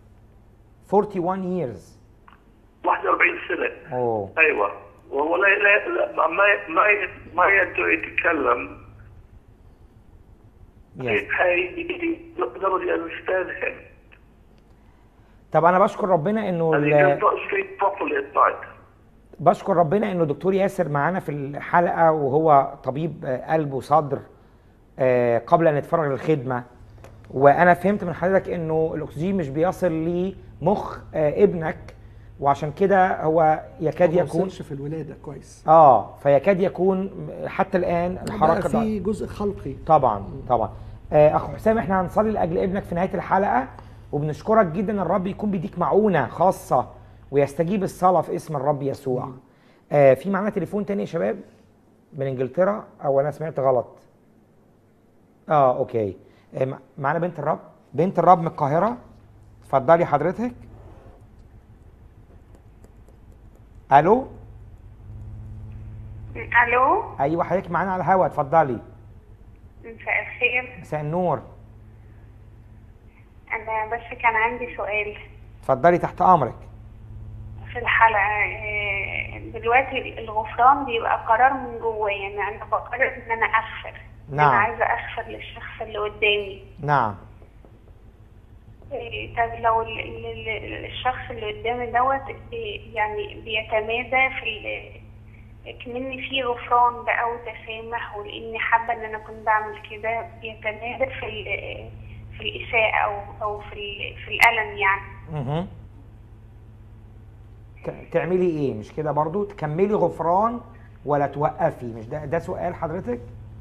41 years 41 سنة اوه ايوه وهو لا لا لا- ما ما ما يقدر يتكلم يس يقدر understand him طب انا بشكر ربنا انه and he ال- does not sleep properly at night بشكر ربنا انه دكتور ياسر معانا في الحلقه وهو طبيب آه، قلب وصدر آه، قبل ان يتفرغ للخدمه وانا فهمت من حضرتك انه الاكسجين مش بيصل لمخ آه، ابنك وعشان كده هو يكاد ما يكون وصلش في الولاده كويس اه فيكاد يكون حتى الان بقى الحركه ضعيفة. في جزء خلقي طبعا طبعا آه، اخو حسام احنا هنصلي لاجل ابنك في نهايه الحلقه وبنشكرك جدا ان الرب يكون بيديك معونه خاصه ويستجيب الصلاه في اسم الرب يسوع آه في معانا تليفون تاني يا شباب من انجلترا او انا سمعت غلط اه اوكي آه مع- معانا بنت الرب بنت الرب من القاهره اتفضلي حضرتك الو الو ايوه حضرتك معانا على الهوا اتفضلي مساء الخير مساء النور انا بس كان عندي سؤال اتفضلي تحت امرك في الحلقه آه، دلوقتي الغفران بيبقى قرار من جوايا يعني انا بقرر ان انا اغفر نعم. انا عايزه اغفر للشخص اللي قدامي نعم إيه، طب لو ال- ال- ال- الشخص اللي قدامي دوت إيه، يعني بيتمادى في ال- كمني في غفران بقى وتسامح ولاني حابه ان انا كنت بعمل كده بيتمادى في ال- في الاساءه او او في ال- في الالم يعني مهم. ت- تعملي ايه مش كده برضو تكملي غفران ولا توقفي مش ده ده سؤال حضرتك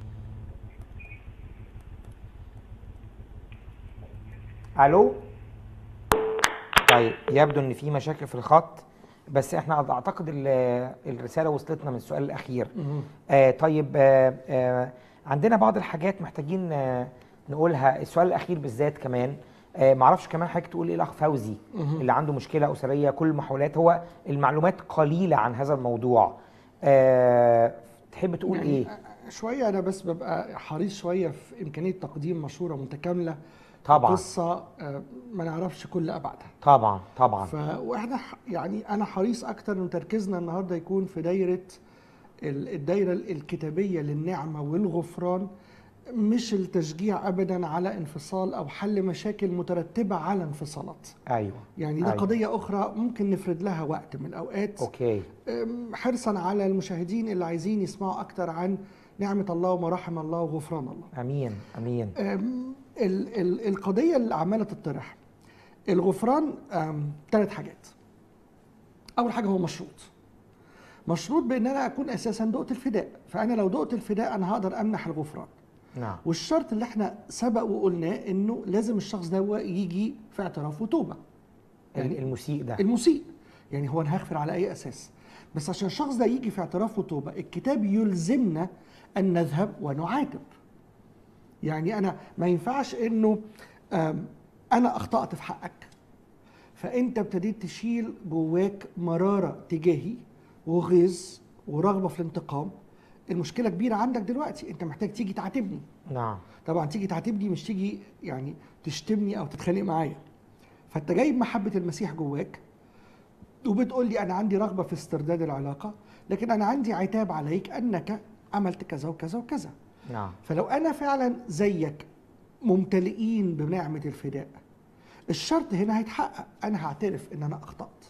الو طيب يبدو ان في مشاكل في الخط بس احنا اعتقد ال- الرساله وصلتنا من السؤال الاخير آه طيب آه آه عندنا بعض الحاجات محتاجين آه نقولها السؤال الاخير بالذات كمان آه معرفش كمان حضرتك تقول ايه الاخ فوزي اللي عنده مشكله اسريه كل المحاولات هو المعلومات قليله عن هذا الموضوع آه تحب تقول يعني ايه شويه انا بس ببقى حريص شويه في امكانيه تقديم مشوره متكامله طبعا قصه آه، ما نعرفش كل ابعادها طبعا طبعا ف واحنا ح- يعني انا حريص اكتر ان تركيزنا النهارده يكون في دايره ال- الدايره الكتابيه للنعمه والغفران مش التشجيع ابدا على انفصال او حل مشاكل مترتبه على انفصالات ايوه يعني دي أيوة. قضيه اخرى ممكن نفرد لها وقت من الاوقات اوكي أم، حرصا على المشاهدين اللي عايزين يسمعوا اكتر عن نعمه الله ومراحم الله وغفران الله امين امين أم، ال- ال- القضيه اللي عماله تطرح الغفران ثلاث حاجات اول حاجه هو مشروط مشروط بان انا اكون اساسا دقت الفداء فانا لو دقت الفداء انا هقدر امنح الغفران نعم والشرط اللي احنا سبق وقلناه انه لازم الشخص ده هو يجي في اعتراف وتوبه يعني المسيء ده المسيء يعني هو انا هغفر على اي اساس بس عشان الشخص ده يجي في اعتراف وتوبه الكتاب يلزمنا ان نذهب ونعاتب يعني انا ما ينفعش انه آم، انا اخطات في حقك فانت ابتديت تشيل جواك مراره تجاهي وغيظ ورغبه في الانتقام المشكله كبيره عندك دلوقتي انت محتاج تيجي تعاتبني نعم طبعا تيجي تعاتبني مش تيجي يعني تشتمني او تتخانق معايا فانت جايب محبه المسيح جواك وبتقول لي انا عندي رغبه في استرداد العلاقه لكن انا عندي عتاب عليك انك عملت كذا وكذا وكذا نعم فلو انا فعلا زيك ممتلئين بنعمه الفداء الشرط هنا هيتحقق انا هعترف ان انا اخطات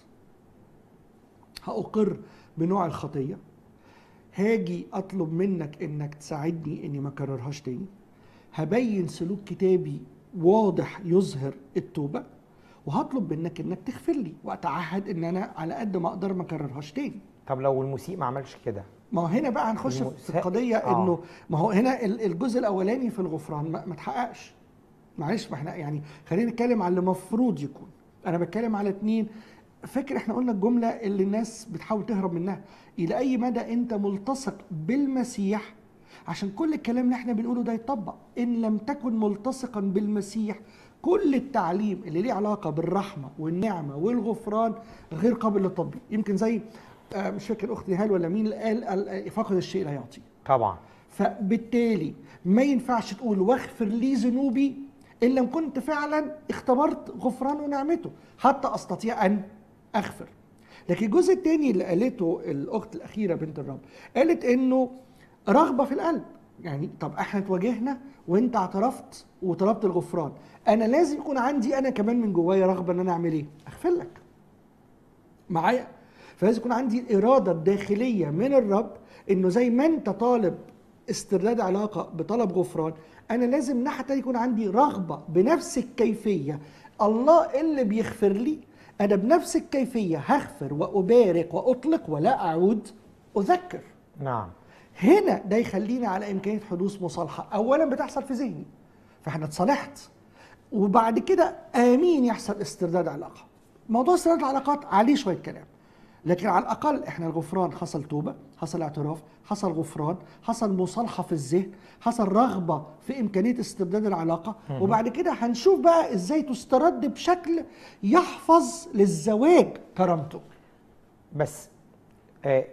هاقر بنوع الخطيه هاجي اطلب منك انك تساعدني اني ما اكررهاش تاني هبين سلوك كتابي واضح يظهر التوبه وهطلب منك انك تغفر لي واتعهد ان انا على قد ما اقدر ما اكررهاش تاني طب لو المسيء ما عملش كده ما هو هنا بقى هنخش المساء- في القضيه آه. انه ما هو هنا ال- الجزء الاولاني في الغفران ما, ما اتحققش معلش ما احنا يعني خلينا نتكلم على اللي المفروض يكون انا بتكلم على اتنين فاكر احنا قلنا الجمله اللي الناس بتحاول تهرب منها الى اي مدى انت ملتصق بالمسيح عشان كل الكلام اللي احنا بنقوله ده يتطبق ان لم تكن ملتصقا بالمسيح كل التعليم اللي ليه علاقه بالرحمه والنعمه والغفران غير قابل للتطبيق يمكن زي آه، مش فاكر اخت نهال ولا مين اللي قال قال فقد الشيء لا يعطي طبعا فبالتالي ما ينفعش تقول واغفر لي ذنوبي ان لم كنت فعلا اختبرت غفران ونعمته حتى استطيع ان اغفر لكن الجزء الثاني اللي قالته الاخت الاخيره بنت الرب قالت انه رغبه في القلب يعني طب احنا اتواجهنا وانت اعترفت وطلبت الغفران انا لازم يكون عندي انا كمان من جوايا رغبه ان انا اعمل ايه اغفر لك معايا فلازم يكون عندي الاراده الداخليه من الرب انه زي ما انت طالب استرداد علاقه بطلب غفران انا لازم ناحيه تانية يكون عندي رغبه بنفس الكيفيه الله اللي بيغفر لي انا بنفس الكيفيه هغفر وابارك واطلق ولا اعود اذكر نعم هنا ده يخلينا على امكانيه حدوث مصالحه اولا بتحصل في ذهني فاحنا اتصالحت وبعد كده امين يحصل استرداد علاقه موضوع استرداد العلاقات عليه شويه كلام لكن على الاقل احنا الغفران حصل توبه حصل اعتراف حصل غفران حصل مصالحه في الذهن حصل رغبه في امكانيه استرداد العلاقه وبعد كده هنشوف بقى ازاي تسترد بشكل يحفظ للزواج كرامته بس آه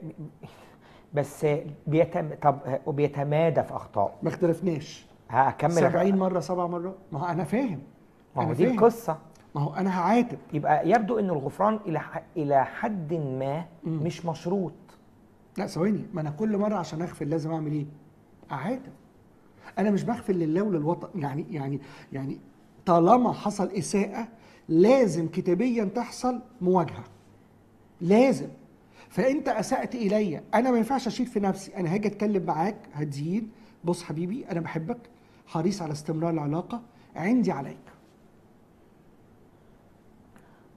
بس آه، بيتم طب آه، وبيتمادى في اخطائه ما اختلفناش هكمل 70 مره سبع مرات ما هو انا فاهم ما هو أنا دي فاهم. القصه ما هو انا هعاتب يبقى يبدو ان الغفران الى ح- الى حد ما مش مشروط لا ثواني ما انا كل مره عشان اغفر لازم اعمل ايه؟ اعاتب انا مش بغفر لله وللوطن يعني يعني يعني طالما حصل اساءه لازم كتابيا تحصل مواجهه لازم فانت اسات الي انا ما ينفعش اشيل في نفسي انا هاجي اتكلم معاك هدين بص حبيبي انا بحبك حريص على استمرار العلاقه عندي عليك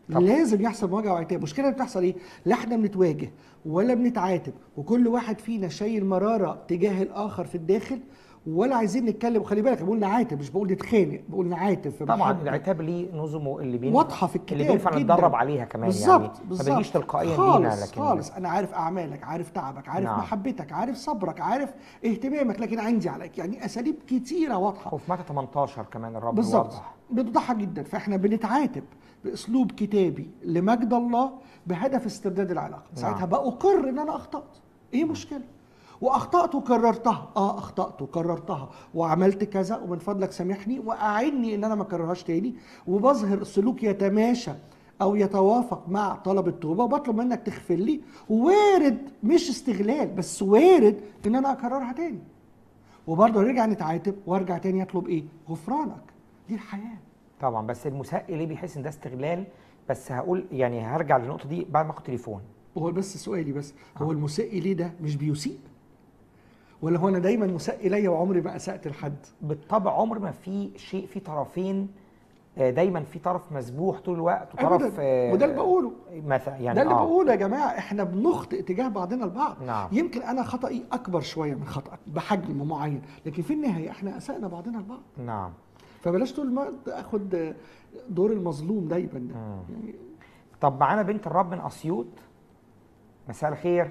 طبعا. لازم يحصل مواجهه وعتاب المشكله اللي بتحصل ايه لا احنا بنتواجه ولا بنتعاتب وكل واحد فينا شايل مراره تجاه الاخر في الداخل ولا عايزين نتكلم وخلي بالك أنا بقول نعاتب مش بقول نتخانق بقول نعاتب في طبعا محبة. العتاب ليه نظمه اللي بين واضحه في الكتاب اللي بينفع جداً. نتدرب عليها كمان بالظبط يعني بالظبط ما بيجيش تلقائيا خالص لينا لكن خالص انا عارف اعمالك عارف تعبك عارف نعم. محبتك عارف صبرك عارف اهتمامك لكن عندي عليك يعني اساليب كتيره واضحه وفي متى 18 كمان الرب بالظبط يوضح بتضحك جدا فاحنا بنتعاتب باسلوب كتابي لمجد الله بهدف استرداد العلاقه ساعتها بأقر ان انا اخطات ايه مشكله واخطات وكررتها اه اخطات وكررتها وعملت كذا ومن فضلك سامحني واعني ان انا ما اكررهاش تاني وبظهر سلوك يتماشى او يتوافق مع طلب التوبه وبطلب منك تغفر لي وارد مش استغلال بس وارد ان انا اكررها تاني وبرضه نرجع نتعاتب وارجع تاني اطلب ايه غفرانك دي الحياه طبعا بس المساء ليه بيحس ان ده استغلال بس هقول يعني هرجع للنقطه دي بعد ما اخد تليفون هو بس سؤالي بس هو المسيء ليه ده مش بيسيء ولا هو انا دايما مسيء الي وعمري ما اسات لحد بالطبع عمر ما في شيء في طرفين آه، دايما في طرف مسبوح طول الوقت وطرف أبداً. آه، وده اللي بقوله. مثلا يعني ده اللي آه. بقوله يا جماعه احنا بنخطئ تجاه بعضنا البعض نعم. يمكن انا خطأي اكبر شويه من خطأك بحجم معين لكن في النهايه احنا اسأنا بعضنا البعض نعم فبلاش طول ما اخد دور المظلوم دايما ده يعني طب معانا بنت الرب من اسيوط مساء الخير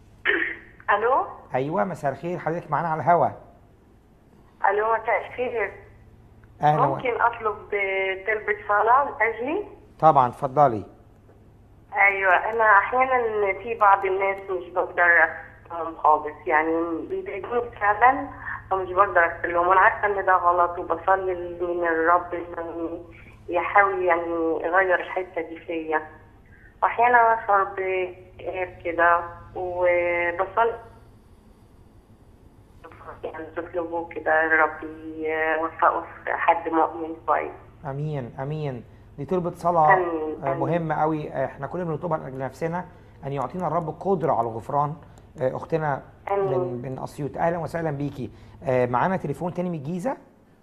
الو ايوه مساء الخير حضرتك معانا على الهوا الو مساء الخير اهلا و- ممكن اطلب طلبة صلاة لاجلي طبعا اتفضلي ايوه انا احيانا في بعض الناس مش بقدر افهم خالص يعني بيضايقوني فعلا ومش بقدر اغفر لهم وانا عارفه ان ده غلط وبصلي من الرب انه يحاول يعني يغير الحته دي فيا واحيانا اشعر باكتئاب كده وبصلي يعني تطلبوا كده الرب يوفقه في حد مؤمن كويس امين امين دي طلبة صلاة آمين، آه، آمين. مهمة قوي احنا كلنا بنطلبها لاجل نفسنا ان يعطينا الرب قدرة على الغفران آه، اختنا آمين. من من اسيوط اهلا وسهلا بيكي آه، معانا تليفون تاني من الجيزة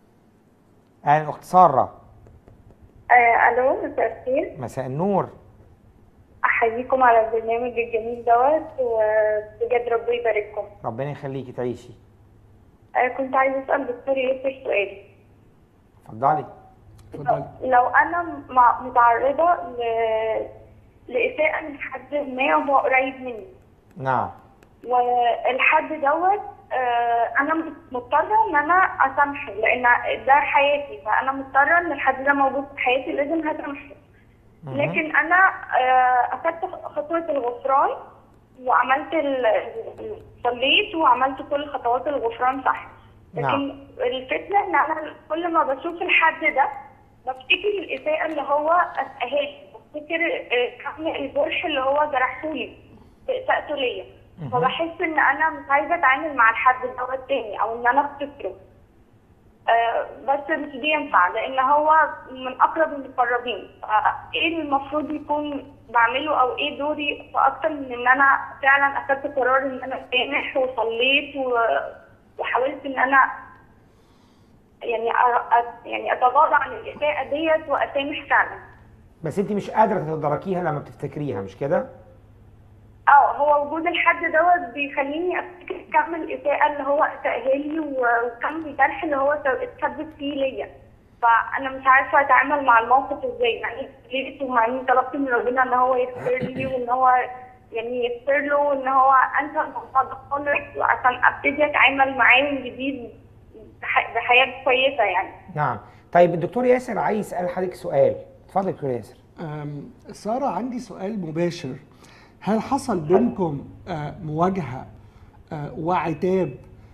اهلا اخت سارة آه الو مساء الخير مساء النور احييكم على البرنامج الجميل دوت وبجد ربنا يبارككم ربنا يخليكي تعيشي آه كنت عايزه اسال دكتور ياسر سؤال اتفضلي اتفضلي لو انا مع- متعرضه ل... لاساءه من حد ما وهو قريب مني نعم والحد دوت آه، انا مضطره ان انا اسامحه لان ده حياتي فانا مضطره ان الحد ده موجود في حياتي لازم هسامحه مهم. لكن انا آه، اخدت خطوه الغفران وعملت ال- ال- صليت وعملت كل خطوات الغفران صح لكن نعم. الفتنه ان انا كل ما بشوف الحد ده بفتكر الاساءه اللي هو اساها لي بفتكر آه، كم الجرح اللي هو جرحه لي اساءته ليا مهم. فبحس ان انا مش عايزه اتعامل مع الحد دوت تاني او ان انا افتكره آه، بس مش بينفع لان هو من اقرب المقربين ايه المفروض يكون بعمله او ايه دوري فاكتر من ان انا فعلا اخدت قرار ان انا اسامح وصليت و- وحاولت ان انا يعني أ- أ- يعني اتغاضى عن الاساءه ديت واسامح فعلا بس انت مش قادرة تتداركيها لما بتفتكريها مش كده؟ اه هو وجود الحد دوت بيخليني افتكر كم الاساءه اللي هو اساءها لي و- وكم الجرح اللي هو اتثبت فيه ليا فانا مش عارفه اتعامل مع الموقف ازاي يعني لقيت ومع اني طلبت من ربنا ان هو يغفر لي وان هو يعني يغفر له وان هو انسى الموضوع ده خالص عشان ابتدي اتعامل معاه من جديد بح- بحياه كويسه يعني نعم طيب الدكتور ياسر عايز يسأل حضرتك سؤال اتفضل دكتور ياسر أم، سارة عندي سؤال مباشر هل حصل بينكم آه، مواجهة آه، وعتاب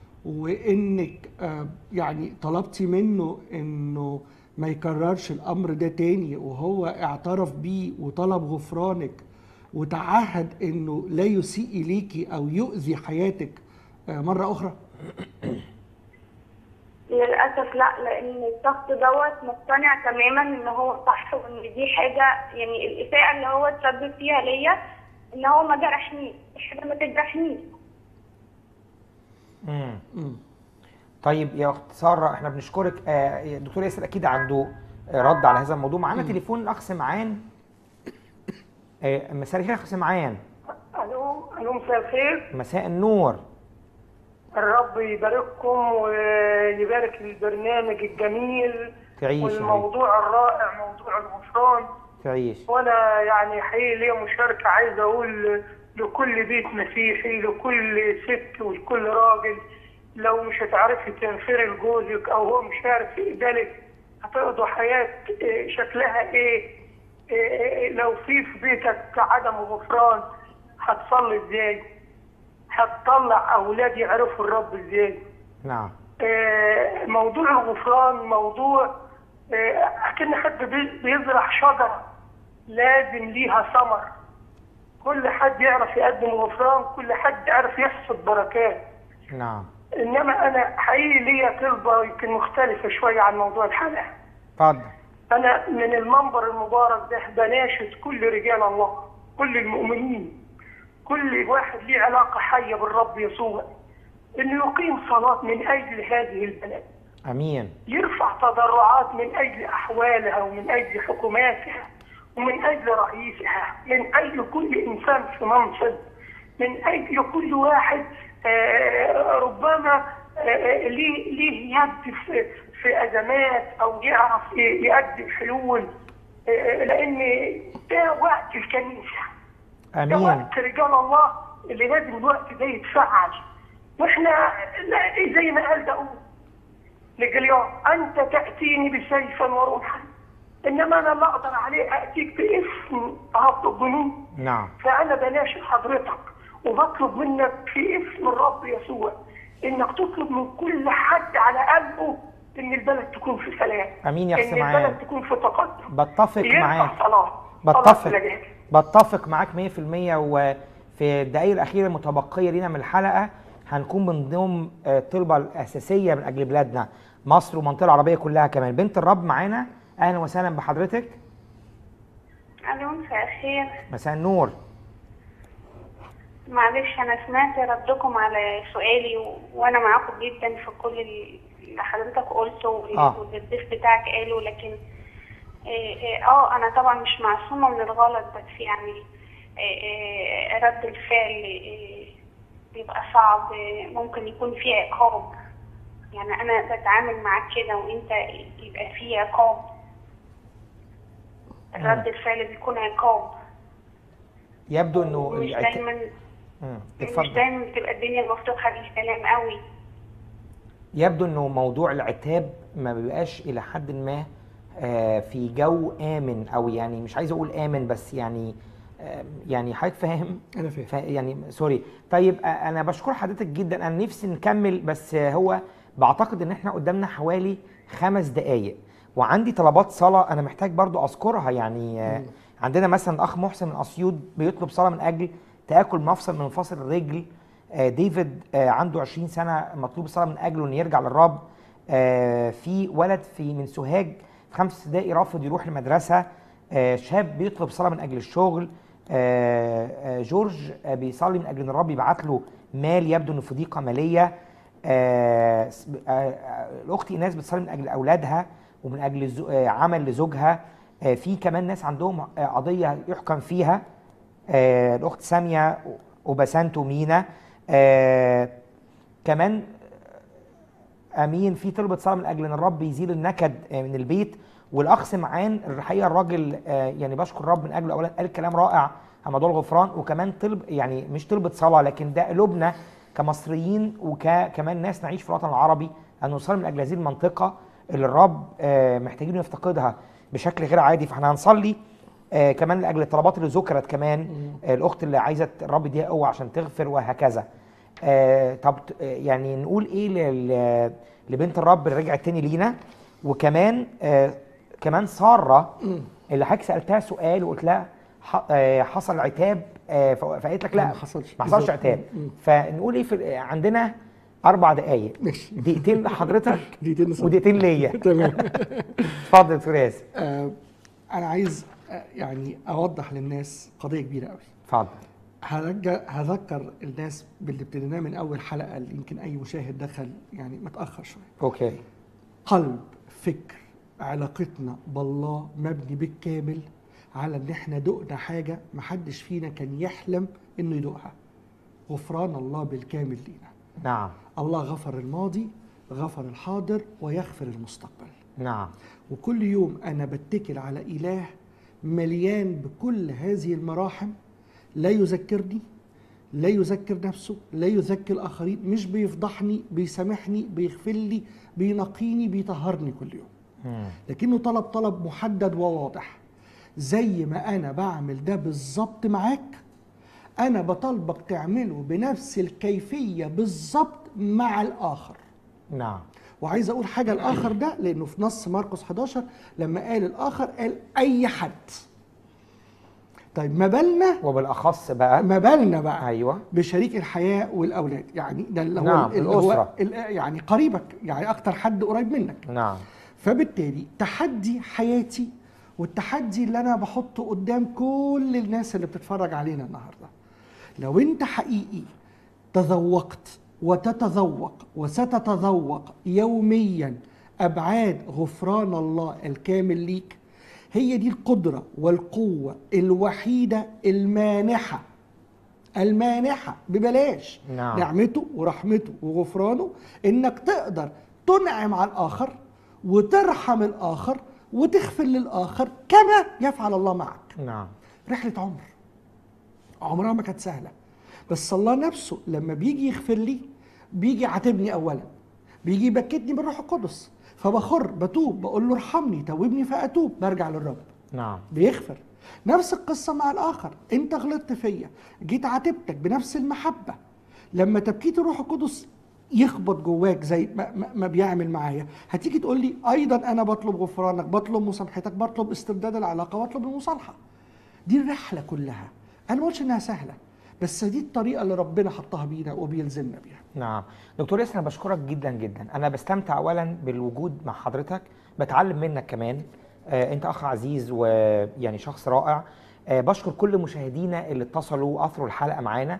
وانك آه، يعني طلبتي منه انه ما يكررش الامر ده تاني وهو اعترف بيه وطلب غفرانك وتعهد انه لا يسيء اليكي او يؤذي حياتك آه، مرة اخرى للاسف لا لان الشخص دوت مقتنع تماما ان هو صح وان دي حاجه يعني الاساءه اللي هو اتسبب فيها ليا ان هو ما جرحنيش حاجه ما تجرحنيش مم. مم. طيب يا اخت ساره احنا بنشكرك آه، الدكتور ياسر اكيد عنده آه، رد على هذا الموضوع معانا تليفون الاخ سمعان آه، مساء الخير يا أخ سمعان الو الو مساء الخير مساء النور الرب يبارككم ويبارك البرنامج الجميل تعيش يا والموضوع الرائع موضوع الغفران تعيش وانا يعني حقيقي ليا مشاركه عايز اقول لكل بيت مسيحي لكل ست ولكل راجل لو مش هتعرفي تغفري لجوزك او هو مش عارف يقبلك هتقضوا حياه إيه، شكلها ايه إيه، لو في في بيتك عدم غفران هتصلي ازاي هتطلع اولاد يعرفوا الرب ازاي نعم آه، موضوع الغفران موضوع آه، أكن حد بي- بيزرع شجرة لازم ليها ثمر كل حد يعرف يقدم غفران كل حد يعرف يحصد بركات نعم إنما أنا حقيقي ليا طلبة يمكن مختلفة شوية عن موضوع الحلقة اتفضل أنا من المنبر المبارك ده بناشد كل رجال الله كل المؤمنين كل واحد ليه علاقة حية بالرب يسوع إنه يقيم صلاة من أجل هذه البلد امين يرفع تضرعات من أجل أحوالها ومن أجل حكوماتها ومن أجل رئيسها من أجل كل إنسان في منصب من أجل كل واحد آه، ربما آه، ليه ليه يد في في أزمات أو يعرف ي- يقدم حلول آه، لأن ده وقت الكنيسة ده امين وقت رجال الله اللي لازم الوقت ده يتفعل واحنا لا زي ما قال داود لجليون انت تاتيني بسيفا ورمحا انما انا لا اقدر عليه اتيك باسم رب الجنود نعم فانا بناشد حضرتك وبطلب منك في اسم الرب يسوع انك تطلب من كل حد على قلبه ان البلد تكون في سلام امين يا ان سمعان البلد تكون في تقدم بتفق معاك يرفع صلاه بتفق صلاة العلاج. بتفق معاك 100% وفي الدقائق الاخيره المتبقيه لينا من الحلقه هنكون من ضمن آه، الطلبه الاساسيه من اجل بلادنا مصر والمنطقه العربيه كلها كمان بنت الرب معانا اهلا وسهلا بحضرتك الو مساء الخير مساء النور معلش انا سمعت ردكم على سؤالي و... وانا معاكم جدا في كل اللي حضرتك قلته وال- آه. واللي الضيف بتاعك قاله لكن إيه إيه اه انا طبعا مش معصومه من الغلط بس يعني إيه إيه رد الفعل إيه بيبقى صعب إيه ممكن يكون فيه عقاب يعني انا بتعامل معاك كده وانت يبقى فيه عقاب رد الفعل بيكون عقاب يبدو انه مش العت- دايما مم، مش اتفضل دايما بتبقى الدنيا مفتوحة بالكلام قوي يبدو انه موضوع العتاب ما بيبقاش الى حد ما آه، في جو امن او يعني مش عايز اقول امن بس يعني آه، يعني حضرتك فاهم انا فاهم ف- يعني سوري طيب آه، انا بشكر حضرتك جدا انا نفسي نكمل بس آه، هو بعتقد ان احنا قدامنا حوالي خمس دقايق وعندي طلبات صلاه انا محتاج برضو اذكرها يعني آه، عندنا مثلا اخ محسن من اسيوط بيطلب صلاه من اجل تاكل مفصل من مفاصل الرجل آه، ديفيد آه، عنده 20 سنه مطلوب الصلاه من اجله انه يرجع للرب آه، في ولد في من سوهاج في خمس ابتدائي رافض يروح المدرسه آه، شاب بيطلب صلاه من اجل الشغل آه، آه، جورج آه، بيصلي من اجل ان الرب يبعت له مال يبدو انه في ضيقه ماليه آه، س- آه، آه، الاخت ايناس بتصلي من اجل اولادها ومن اجل زو- آه، عمل لزوجها آه، في كمان ناس عندهم آه، قضيه يحكم فيها آه، الاخت ساميه وبسنت ومينا آه، كمان امين في طلبه صلاه من اجل ان الرب يزيل النكد آه، من البيت والاخ سمعان الحقيقه الراجل آه، يعني بشكر الرب من اجله اولا قال كلام رائع عن موضوع الغفران وكمان طلب يعني مش طلبه صلاه لكن ده قلوبنا كمصريين وكمان ناس نعيش في الوطن العربي ان نصلي من اجل هذه المنطقه اللي الرب آه، محتاجين نفتقدها بشكل غير عادي فاحنا هنصلي آه كمان لاجل الطلبات اللي ذكرت كمان آه الاخت اللي عايزه الرب يديها قوه عشان تغفر وهكذا آه طب ت- آه، يعني نقول ايه لل- لبنت الرب اللي رجعت تاني لينا وكمان آه كمان ساره اللي حضرتك سالتها سؤال وقلت لها ح- آه، حصل عتاب آه، ف- فقالت لك لا لا، ما حصلش. ما حصلش بالظبط. عتاب مم. فنقول ايه في عندنا اربع دقائق ماشي. دقيقتين لحضرتك دقيقتين لصلاة. ودقيقتين ليا تمام اتفضل يا دكتور ياسر آه انا عايز آه يعني اوضح للناس قضيه كبيره قوي اتفضل هرجع هذكر الناس باللي ابتديناه من اول حلقه اللي يمكن اي مشاهد دخل يعني متاخر شويه اوكي قلب فكر علاقتنا بالله مبني بالكامل على ان احنا دقنا حاجه محدش فينا كان يحلم انه يدوقها غفران الله بالكامل لينا نعم الله غفر الماضي غفر الحاضر ويغفر المستقبل نعم وكل يوم انا بتكل على اله مليان بكل هذه المراحم لا يذكرني لا يذكر نفسه لا يذكر الاخرين مش بيفضحني بيسامحني بيغفر لي بينقيني بيطهرني كل يوم مم. لكنه طلب طلب محدد وواضح زي ما انا بعمل ده بالظبط معاك انا بطالبك تعمله بنفس الكيفيه بالظبط مع الاخر نعم وعايز اقول حاجه الاخر ده لانه في نص مرقس 11 لما قال الاخر قال اي حد طيب ما بالنا وبالاخص بقى ما بالنا بقى ايوه بشريك الحياه والاولاد يعني ده اللي هو نعم، اللي هو الأسرة. ال- يعني قريبك يعني اكتر حد قريب منك نعم فبالتالي تحدي حياتي والتحدي اللي انا بحطه قدام كل الناس اللي بتتفرج علينا النهارده لو انت حقيقي تذوقت وتتذوق وستتذوق يوميا ابعاد غفران الله الكامل ليك هي دي القدره والقوه الوحيده المانحه المانحه ببلاش نعم. نعمته ورحمته وغفرانه انك تقدر تنعم على الاخر وترحم الاخر وتغفر للاخر كما يفعل الله معك نعم رحله عمر عمرها ما كانت سهله بس الله نفسه لما بيجي يغفر لي بيجي يعاتبني اولا بيجي يبكتني بالروح القدس فبخر بتوب بقول له ارحمني توبني فاتوب برجع للرب نعم بيغفر نفس القصه مع الاخر انت غلطت فيا جيت عاتبتك بنفس المحبه لما تبكيت الروح القدس يخبط جواك زي ما, ما- ما بيعمل معايا هتيجي تقول لي ايضا انا بطلب غفرانك بطلب مسامحتك بطلب استرداد العلاقه بطلب المصالحه دي الرحله كلها انا ما قلتش انها سهله بس دي الطريقه اللي ربنا حطها بينا وبيلزمنا بيها نعم دكتور ياسر انا بشكرك جدا جدا انا بستمتع اولا بالوجود مع حضرتك بتعلم منك كمان آه انت اخ عزيز ويعني شخص رائع آه بشكر كل مشاهدينا اللي اتصلوا واثروا الحلقه معانا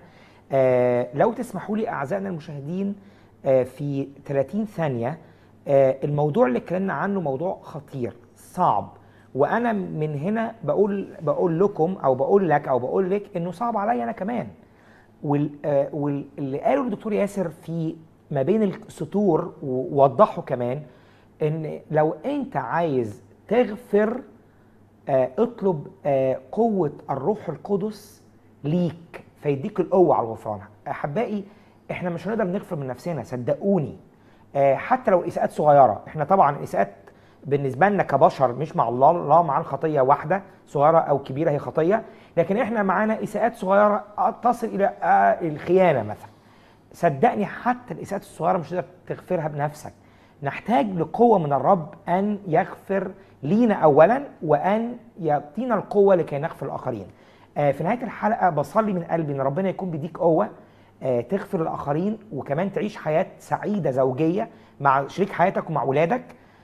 آه لو تسمحوا لي اعزائنا المشاهدين آه في 30 ثانيه آه الموضوع اللي اتكلمنا عنه موضوع خطير صعب وانا من هنا بقول بقول لكم او بقول لك او بقول لك انه صعب عليا انا كمان وال- آه، واللي قاله الدكتور ياسر في ما بين السطور ووضحه كمان ان لو انت عايز تغفر آه، اطلب آه، قوة الروح القدس ليك فيديك القوة على الغفران احبائي احنا مش هنقدر نغفر من نفسنا صدقوني آه، حتى لو اساءات صغيرة احنا طبعا الاساءات بالنسبة لنا كبشر مش مع الله الله مع الخطية واحدة صغيرة او كبيرة هي خطية لكن احنا معانا اساءات صغيرة تصل الى آه، الخيانة مثلا صدقني حتى الاساءات الصغيره مش هتقدر تغفرها بنفسك نحتاج لقوه من الرب ان يغفر لينا اولا وان يعطينا القوه لكي نغفر الاخرين آه، في نهايه الحلقه بصلي من قلبي ان ربنا يكون بيديك قوه آه، تغفر الاخرين وكمان تعيش حياه سعيده زوجيه مع شريك حياتك ومع اولادك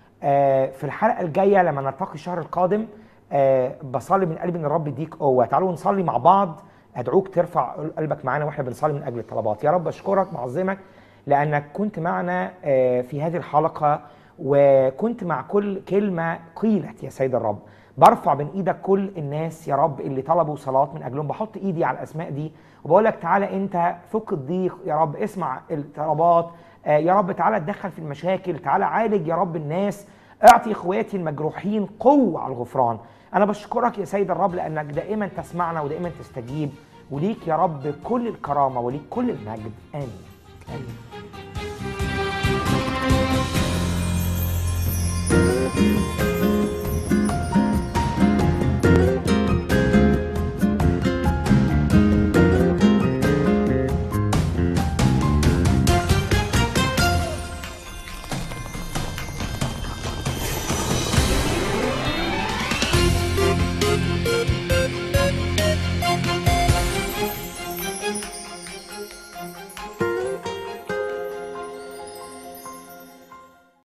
آه، في الحلقه الجايه لما نلتقي الشهر القادم آه، بصلي من قلبي ان الرب يديك قوه تعالوا نصلي مع بعض ادعوك ترفع قلبك معانا واحنا بنصلي من اجل الطلبات يا رب اشكرك معظمك لانك كنت معنا آه، في هذه الحلقه وكنت مع كل كلمه قيلت يا سيد الرب برفع بين ايدك كل الناس يا رب اللي طلبوا صلاه من اجلهم بحط ايدي على الاسماء دي وبقول لك تعالى انت فك الضيق يا رب اسمع الطلبات آه، يا رب تعالى اتدخل في المشاكل تعالى عالج يا رب الناس اعطي اخواتي المجروحين قوه على الغفران انا بشكرك يا سيد الرب لانك دائما تسمعنا ودائما تستجيب وليك يا رب كل الكرامه وليك كل المجد امين آمين.